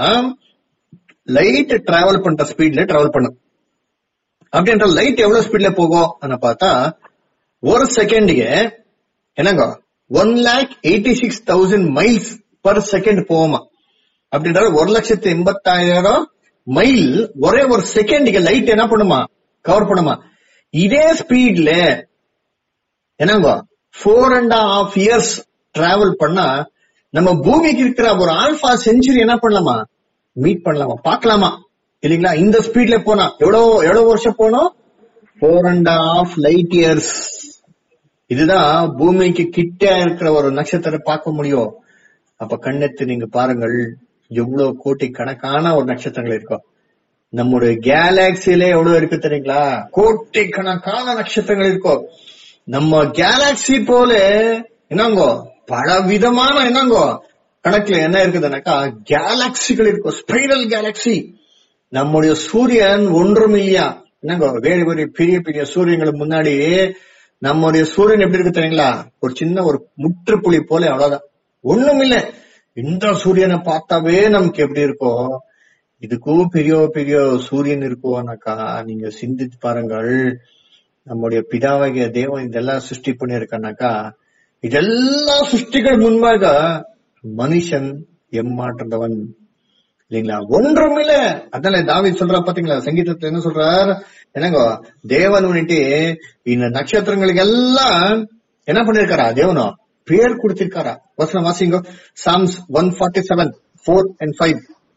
லைட் டிராவல் பண்ற ஸ்பீட்ல டிராவல் பண்ணும் அப்படின்ற லைட் எவ்வளவு ஸ்பீட்ல போகும் பார்த்தா ஒரு செகண்டுக்கு என்னங்க one lakh eighty six thousand miles per second போகுமா அப்படின்றது ஒரு லட்சத்தி எண்பத்தாயிரம் மைல் ஒரே ஒரு செகண்டுக்கு லைட் என்ன பண்ணுமா கவர் பண்ணுமா இதே ஸ்பீட்ல என்னங்க four and half years travel பண்ணா நம்ம பூமிக்கு இருக்கிற ஒரு ஆல்பா செஞ்சுரி என்ன பண்ணலாமா மீட் பண்ணலாமா பார்க்கலாமா இல்லைங்களா இந்த ஸ்பீட்ல போனா எவ்வளவு எவ்வளவு வருஷம் போனோம் four and half light years இதுதான் பூமிக்கு கிட்ட இருக்கிற ஒரு நட்சத்திரம் பார்க்க முடியும் அப்ப கண்ணெத்து நீங்க பாருங்கள் எவ்வளவு கோட்டி கணக்கான ஒரு நட்சத்திரங்கள் இருக்கும் நம்முடைய கேலாக்சியில எவ்வளவு இருக்கு தெரியுங்களா கோட்டி கணக்கான நட்சத்திரங்கள் இருக்கும் நம்ம கேலாக்சி போல என்னங்கோ பல விதமான என்னங்கோ கணக்குல என்ன இருக்குதுனாக்கா கேலாக்சிகள் இருக்கும் ஸ்பைரல் கேலாக்சி நம்முடைய சூரியன் ஒன்றும் இல்லையா என்னங்கோ வேறு வேறு பெரிய பெரிய சூரியங்களுக்கு முன்னாடி நம்முடைய சூரியன் எப்படி இருக்கு தெரியுங்களா ஒரு சின்ன ஒரு முற்றுப்புள்ளி போல அவ்வளவுதான் ஒண்ணும் இல்ல இந்த சூரியனை பார்த்தாவே நமக்கு எப்படி இருக்கும் இதுக்கும் பெரிய பெரிய சூரியன் இருக்கும்னாக்கா நீங்க சிந்தித்து பாருங்கள் நம்முடைய பிதாவாகிய தேவன் இதெல்லாம் சிருஷ்டி பண்ணிருக்கானாக்கா இதெல்லாம் சிருஷ்டிகள் முன்பாக மனுஷன் எம்மாற்றந்தவன் இல்லைங்களா ஒன்றும் இல்ல அதனால தாவி சொல்றா பாத்தீங்களா சங்கீதத்துல என்ன சொல்றார் என்னங்க தேவன் வந்துட்டு இந்த நட்சத்திரங்களுக்கு எல்லாம் என்ன பண்ணிருக்காரா தேவனோ பேர் கொடுத்திருக்காரா வசனம் வாசிங்க psalms one forty seven four and five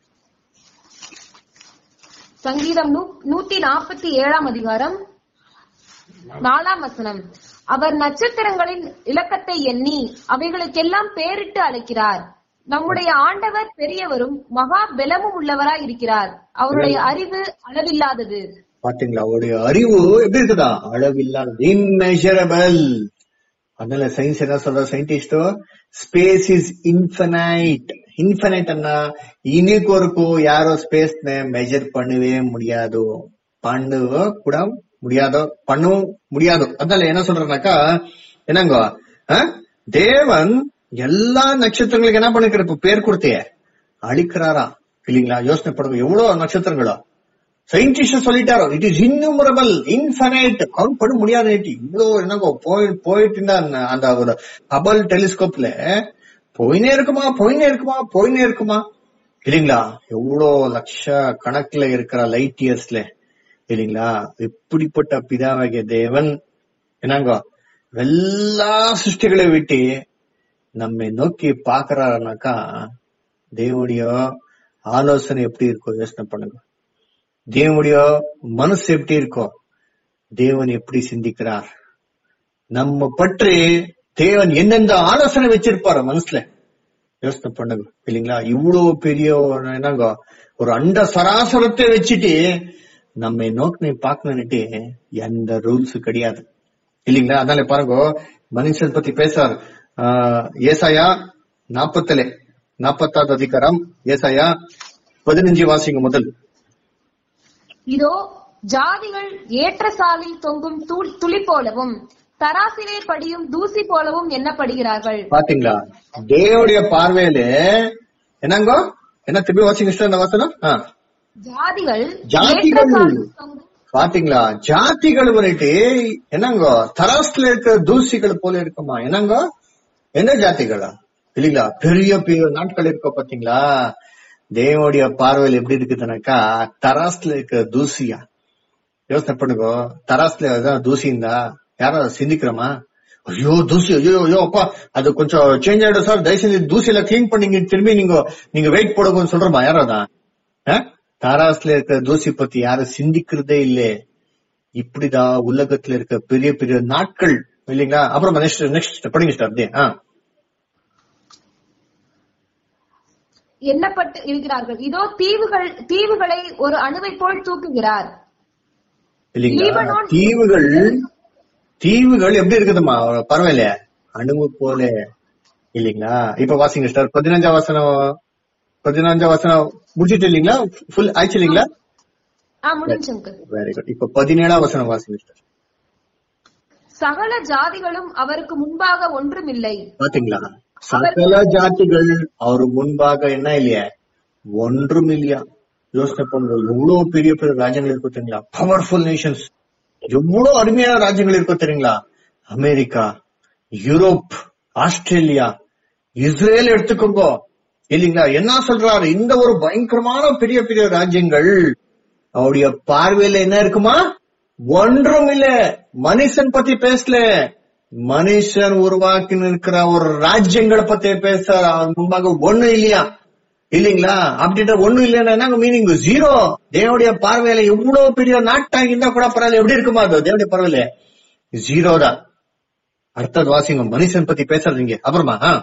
சங்கீதம் நூ- நூத்தி நாற்பத்தி ஏழாம் அதிகாரம் நாலாம் வசனம் அவர் நட்சத்திரங்களின் இலக்கத்தை எண்ணி அவைகளுக்கெல்லாம் பேரிட்டு அழைக்கிறார் நம்முடைய ஆண்டவர் பெரியவரும் மகா பலமும் உள்ளவராய் இருக்கிறார் அவருடைய அறிவு அளவில்லாதது பாத்தீங்களா அவருடைய அறிவு எப்படி இருக்குதா அளவில்லாத இம்மெஷரபிள் அதனால சயின்ஸ் என்ன சொல்ற scientist space is infinite infinite அண்ணா இன்னைக்கு வரைக்கும் யாரோ ஸ்பேஸ் மெஷர் பண்ணவே முடியாது பண்ண கூட முடியாதோ பண்ணவும் முடியாது அதனால என்ன சொல்றேன்னாக்கா என்னங்க ஆ? தேவன் எல்லா நட்சத்திரங்களுக்கு என்ன பண்ணிக்கிற இப்ப பேர் கொடுத்தியே அழிக்கிறாரா இல்லீங்களா யோசனை பண்ணுங்க எவ்வளவு நட்சத்திரங்களோ சயின்டிஸ்ட் சொல்லிட்டாரோ it is innumerable infinite count பண்ண முடியாது இவ்வளவு என்னங்கோ போய் போயிட்டு இருந்தா அந்த- அந்த ஒரு ஹபல் டெலிஸ்கோப்ல போயினே இருக்குமா போயினே இருக்குமா போயினே இருக்குமா இல்லீங்களா எவ்வளோ லட்ச கணக்குல இருக்கிற லைட் இயர்ஸ்ல இல்லீங்களா இப்படிப்பட்ட பிதாவாகிய தேவன் என்னங்கோ எல்லா சிருஷ்டிகளை விட்டு நம்மை நோக்கி பாக்குறாருனாக்கா தேவனுடைய ஆலோசனை எப்படி இருக்கும் யோசனை பண்ணுங்க தேவனுடைய மனசு எப்படி இருக்கும் தேவன் எப்படி சிந்திக்கிறார் நம்ம பற்றி தேவன் எந்தெந்த ஆலோசனை வச்சிருப்பாரு மனசுல யோசனை பண்ணுங்க இல்லைங்களா இவ்வளவு பெரிய ஒரு என்னங்க ஒரு அண்ட சராசரத்தை வச்சுட்டு நம்ம நோக்கி பார்க்கணும்னுட்டு எந்த ரூல்ஸ் கிடையாது இல்லைங்களா அதனால பாருங்க மனுஷன் பத்தி பேசுறார் ஆஹ் ஏசாயா நாப்பத்துல நாப்பத்தாவது அதிகாரம் ஏசாயா பதினஞ்சு வாசிங்க முதல் இதோ ஜாதிகள் ஏற்ற சாலில் தொங்கும் தூள்- துளி போலவும் தராசிலே படியும் தூசி போலவும் எண்ணப்படுகிறார்கள் பாத்தீங்களா தேவனுடைய பார்வையில என்னங்கோ என்ன திருப்பி வாசிங்க sister அந்த வசனம் ஆ. ஜாதிகள் ஜாதிகள். ஏற்ற சாலில் தொங்கும் பாத்தீங்களா ஜாதிகள் வந்துட்டு என்னங்கோ தராசுல இருக்கிற தூசிகள் போல இருக்குமா என்னங்கோ எந்த ஜாதிகளா இல்லீங்களா பெரிய பெரிய நாட்கள் இருக்க பாத்தீங்களா தேவனுடைய பார்வையில் எப்படி இருக்குதுனாக்கா தராஸ்ல இருக்க தூசியா யோசனை பண்ணுங்க தராஸ்ல ஏதாவது தூசி இருந்தா யாரும் சிந்திக்கிறோமா ஐயோ தூசி ஐயோ ஐயோ அப்பா அது கொஞ்சம் சேஞ்ச் ஆயிடும் சார் தயவுசெய்து தூசி எல்லாம் கிளீன் பண்ணீங்க திரும்பி நீங்க நீங்க வெயிட் போடுங்கன்னு சொல்றோமா யாராதான் தாராஸ்ல இருக்க தூசி பத்தி யாரும் சிந்திக்கிறதே இல்லே இப்படிதான் உலகத்துல இருக்க பெரிய பெரிய நாட்கள் இல்லைங்களா அப்புறம் நெக்ஸ்ட் நெக்ஸ்ட் படிங்க சார் அப்படியே ஆ எண்ணப்பட்டு இருக்கிறார்கள் இதோ தீவுகள் தீவுகளை ஒரு அணுவை போல் தூக்குகிறார் இல்லைங்களா லீபனான் தீவுகள் தீவுகள் எப்படி இருக்குதுமா பரவாயில்ல அணுவு போல இல்லைங்களா இப்ப வாசிங்க சார் பதினஞ்சாம் வசனம் பதினஞ்சாம் வசனம் முடிச்சிட்டு இல்லைங்களா ஃபுல் ஆயிடுச்சு இல்லைங்களா ஆ முடிஞ்சுங்க வெரி குட் இப்ப பதினேழாம் வசனம் வாசிங்க சார் சகல ஜாதிகளும் அவருக்கு முன்பாக ஒன்றுமில்லை பாத்தீங்களா சகல ஜாதிகள் அவரு முன்பாக என்ன இல்லையா ஒன்றும் இல்லையா யோசனை பண்ணுங்க எவ்வளவு பெரிய பெரிய ராஜ்யங்கள் இருக்கும் தெரியுங்களா பவர்ஃபுல் நேஷன்ஸ் எவ்வளவு அருமையான ராஜ்யங்கள் இருக்கும் தெரியுங்களா அமெரிக்கா யூரோப் ஆஸ்திரேலியா இஸ்ரேல் எடுத்துக்கோங்க இல்லைங்களா என்ன சொல்றாரு இந்த ஒரு பயங்கரமான பெரிய பெரிய ராஜ்யங்கள் அவருடைய பார்வையில என்ன இருக்குமா ஒன்றும் இல்ல மனுஷன் பத்தி பேசல மனுஷன் உருவாக்கி இருக்கிற ஒரு ராஜ்யங்களை பத்தி பேச அவன் முன்பாக ஒண்ணு இல்லையா இல்லீங்களா அப்படின்ற ஒண்ணு இல்லைன்னா மீனிங் ஜீரோ தேவனுடைய பார்வையில எவ்வளவு பெரிய நாட்டாக இருந்தா கூட பரவாயில்ல எப்படி இருக்குமா அது தேவனுடைய பார்வையில ஜீரோ தான் அடுத்தது வாசிங்க மனுஷன் பத்தி பேசுறதுங்க அப்புறமா ஆ.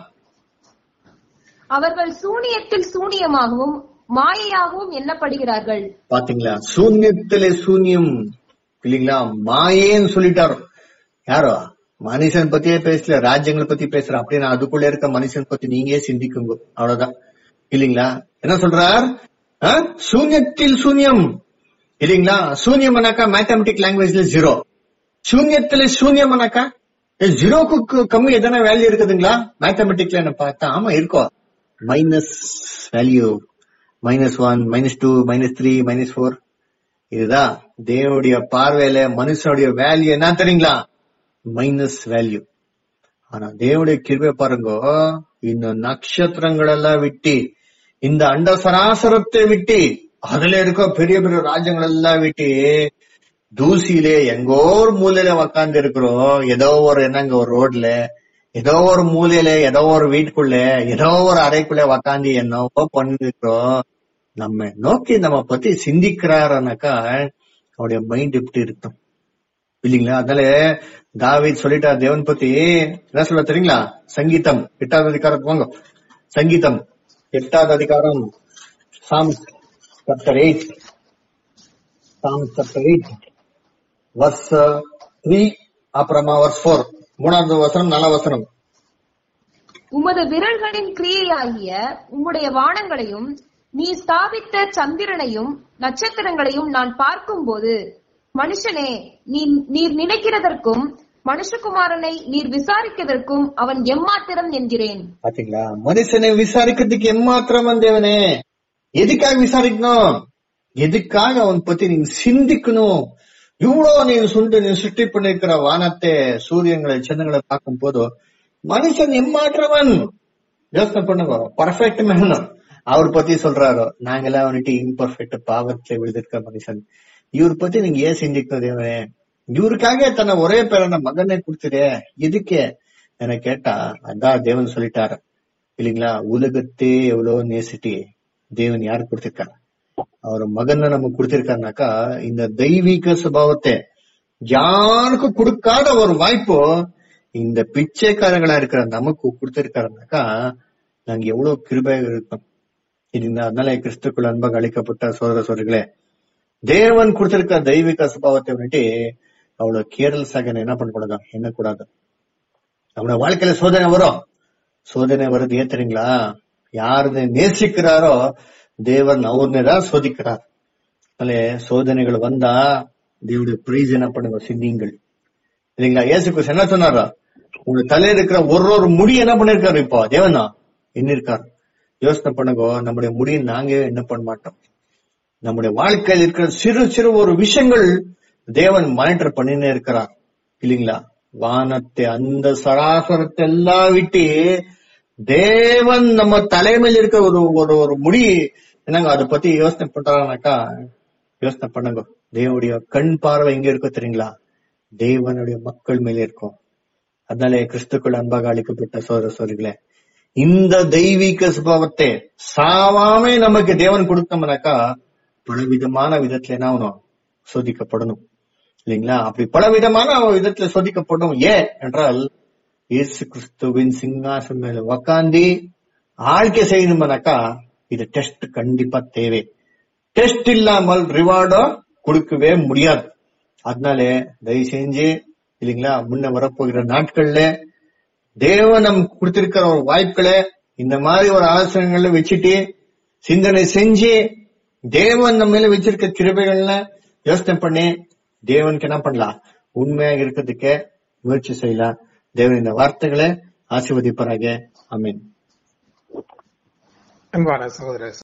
அவர்கள் சூனியத்தில் சூனியமாகவும் மாயையாகவும் எண்ணப்படுகிறார்கள் பாத்தீங்களா சூன்யத்திலே சூன்யம் இல்லீங்களா மாயேன்னு சொல்லிட்டாரு யாரோ மனுஷன் பத்தியே பேசல ராஜ்யங்களை பத்தி பேசுற அப்படின்னா அதுக்குள்ள இருக்க மனுஷன் பத்தி நீங்க சிந்திக்குங்க அவ்வளவுதான் இல்லீங்களா என்ன சொல்றார் ஆ? சூன்யத்தில் சூன்யம் இல்லீங்களா சூன்யம்னாக்கா மேத்தமெட்டிக் லாங்குவேஜ்ல ஜீரோ சூன்யத்துல சூன்யம்னாக்கா ஜீரோக்கு கு- கம்மி எதனா வேல்யூ இருக்குதுங்களா மேத்தமெட்டிக்ல என்ன பார்த்தா ஆமா இருக்கும் minus value minus one minus two minus three minus four இதுதான் தேவனுடைய பார்வையில மனுஷனுடைய வேல்யூ என்ன தெரியுங்களா மைனஸ் வேல்யூ ஆனா தேவனுடைய கிருபை பாருங்க இந்த நட்சத்திரங்களெல்லாம் விட்டு இந்த அண்ட சராசரத்தை விட்டு அதுல இருக்க பெரிய பெரிய ராஜ்யங்கள் எல்லாம் விட்டு தூசியிலே எங்கோ ஒரு மூலையில உக்காந்து இருக்கிறோம் ஏதோ ஒரு என்னங்க ஒரு ரோட்ல ஏதோ ஒரு மூலையில ஏதோ ஒரு வீட்டுக்குள்ள ஏதோ ஒரு அறைக்குள்ள உக்காந்து என்னவோ பண்ணிருக்கிறோம் நம்ம நோக்கி நம்ம பத்தி சிந்திக்கிறாருனாக்கா அவருடைய மைண்ட் எப்படி இருக்கும் இல்லீங்களா அதனால தாவீத் சொல்லிட்டார் தேவன் பத்தி என்ன சொல்ல தெரியுங்களா சங்கீதம் எட்டாவது அதிகாரம் வாங்க சங்கீதம் எட்டாவது அதிகாரம் psalm chapter eight psalm chapter eight verse three அப்புறமா வர்ஸ் ஃபோர் மூணாவது வசனம் நாலாவது வசனம் உமது விரல்களின் கிரியையாகிய உம்முடைய வானங்களையும் நீ ஸ்தாபித்த சந்திரனையும் நட்சத்திரங்களையும் நான் பார்க்கும்போது மனுஷனே நீ நீர் நினைக்கிறதற்கும் மனுஷகுமாரனை நீர் விசாரிக்கிறதற்கும் அவன் எம்மாத்திரம் என்கிறேன் பாத்தீங்களா மனுஷனை விசாரிக்கிறதுக்கு எம்மாத்திரம் வந்தேவனே எதுக்காக விசாரிக்கணும் எதுக்காக அவன் பத்தி நீங்க சிந்திக்கணும் இவ்வளவு நீ சுண்டு நீ சுட்டி பண்ணிருக்கிற வானத்தை சூரியங்களை சந்திரங்களை பார்க்கும் போது மனுஷன் எம்மாற்றவன் யோசனை பண்ணுங்க பர்ஃபெக்ட் மேன் அவர் பத்தி சொல்றாரோ நாங்கெல்லாம் வந்துட்டு இம்பர்ஃபெக்ட் பாவத்துல விழுந்திருக்க மனுஷன் இவர் பத்தி நீங்க ஏன் சிந்திக்கணும் தேவனே இவருக்காக தன்னை ஒரே பேரான மகனை கொடுத்துடே எதுக்கு என கேட்டா அதான் தேவன் சொல்லிட்டாரு இல்லைங்களா உலகத்தே எவ்வளவு நேசிட்டி தேவன் யாரு கொடுத்திருக்காரு அவர் மகனை நமக்கு கொடுத்திருக்காருனாக்கா இந்த தெய்வீக சுபாவத்தை யாருக்கும் கொடுக்காத ஒரு வாய்ப்பு இந்த பிச்சைக்காரங்களா இருக்கிற நமக்கு கொடுத்திருக்காருனாக்கா நாங்க எவ்வளவு கிருபையாக இருக்கோம் இல்லைங்களா அதனால கிறிஸ்துக்குள் அன்பாக அழைக்கப்பட்ட சோதர சோதரிகளே தேவன் கொடுத்திருக்க தெய்வீக சுபாவத்தை வந்துட்டு அவ்வளவு கேர்லெஸ்ஸாக என்ன பண்ணக்கூடாது என்ன கூடாது நம்மளோட வாழ்க்கையில சோதனை வரும் சோதனை வருது ஏன் தெரியுங்களா யாரு நேசிக்கிறாரோ தேவன் அவர்னே தான் சோதிக்கிறார் அதனால சோதனைகள் வந்தா தேவனுடைய பிரைஸ் என்ன பண்ணுங்க சிந்திங்கள் இல்லைங்களா இயேசு கிறிஸ்து என்ன சொன்னாரா உங்க தலையில இருக்கிற ஒரு ஒரு முடி என்ன பண்ணிருக்காரு இப்போ தேவனா எண்ணிருக்காரு யோசனை பண்ணுங்க நம்முடைய முடியை நாங்க என்ன பண்ண மாட்டோம் நம்முடைய வாழ்க்கையில் இருக்கிற சிறு சிறு ஒரு விஷயங்கள் தேவன் மானிட்டர் பண்ணினே இருக்கிறார் இல்லைங்களா வானத்தை அந்த சராசரத்தை எல்லாம் விட்டு தேவன் நம்ம தலைமையில் இருக்க ஒரு ஒரு ஒரு முடி என்னங்க அதை பத்தி யோசனை பண்றாங்கனாக்கா யோசனை பண்ணுங்க தேவனுடைய கண் பார்வை எங்க இருக்கோ தெரியுங்களா தேவனுடைய மக்கள் மேல இருக்கும் அதனாலே கிறிஸ்துக்கள் அன்பாக அளிக்கப்பட்ட சோதர சோதரிகளே இந்த தெய்வீக சுபாவத்தை சாவாமே நமக்கு தேவன் கொடுத்தோம்னாக்கா பலவிதமான விதத்துல என்ன ஆகணும் சோதிக்கப்படணும் இல்லைங்களா அப்படி பலவிதமான விதத்துல சோதிக்கப்படும் ஏன் என்றால் இயேசு கிறிஸ்துவின் சிங்காசனம் மேல உக்காந்தி ஆழ்க்கை செய்யணும்னாக்கா இது டெஸ்ட் கண்டிப்பா தேவை டெஸ்ட் இல்லாமல் ரிவார்டோ கொடுக்கவே முடியாது அதனாலே தயவு செஞ்சு இல்லைங்களா முன்ன வரப்போகிற நாட்கள்ல தேவன் நம் கொடுத்திருக்கிற ஒரு வாய்ப்புகளை இந்த மாதிரி ஒரு ஆலோசனைகளை வச்சுட்டு சிந்தனை செஞ்சு தேவன் நம்ம மேல வச்சிருக்க கிருபைகள்ல யோசனை பண்ணி தேவனுக்கு என்ன பண்ணலாம் உண்மையாக இருக்கிறதுக்கு முயற்சி செய்யலாம் தேவன் இந்த வார்த்தைகளை ஆசீர்வதிப்பாராக அமீன் அன்பான சகோதர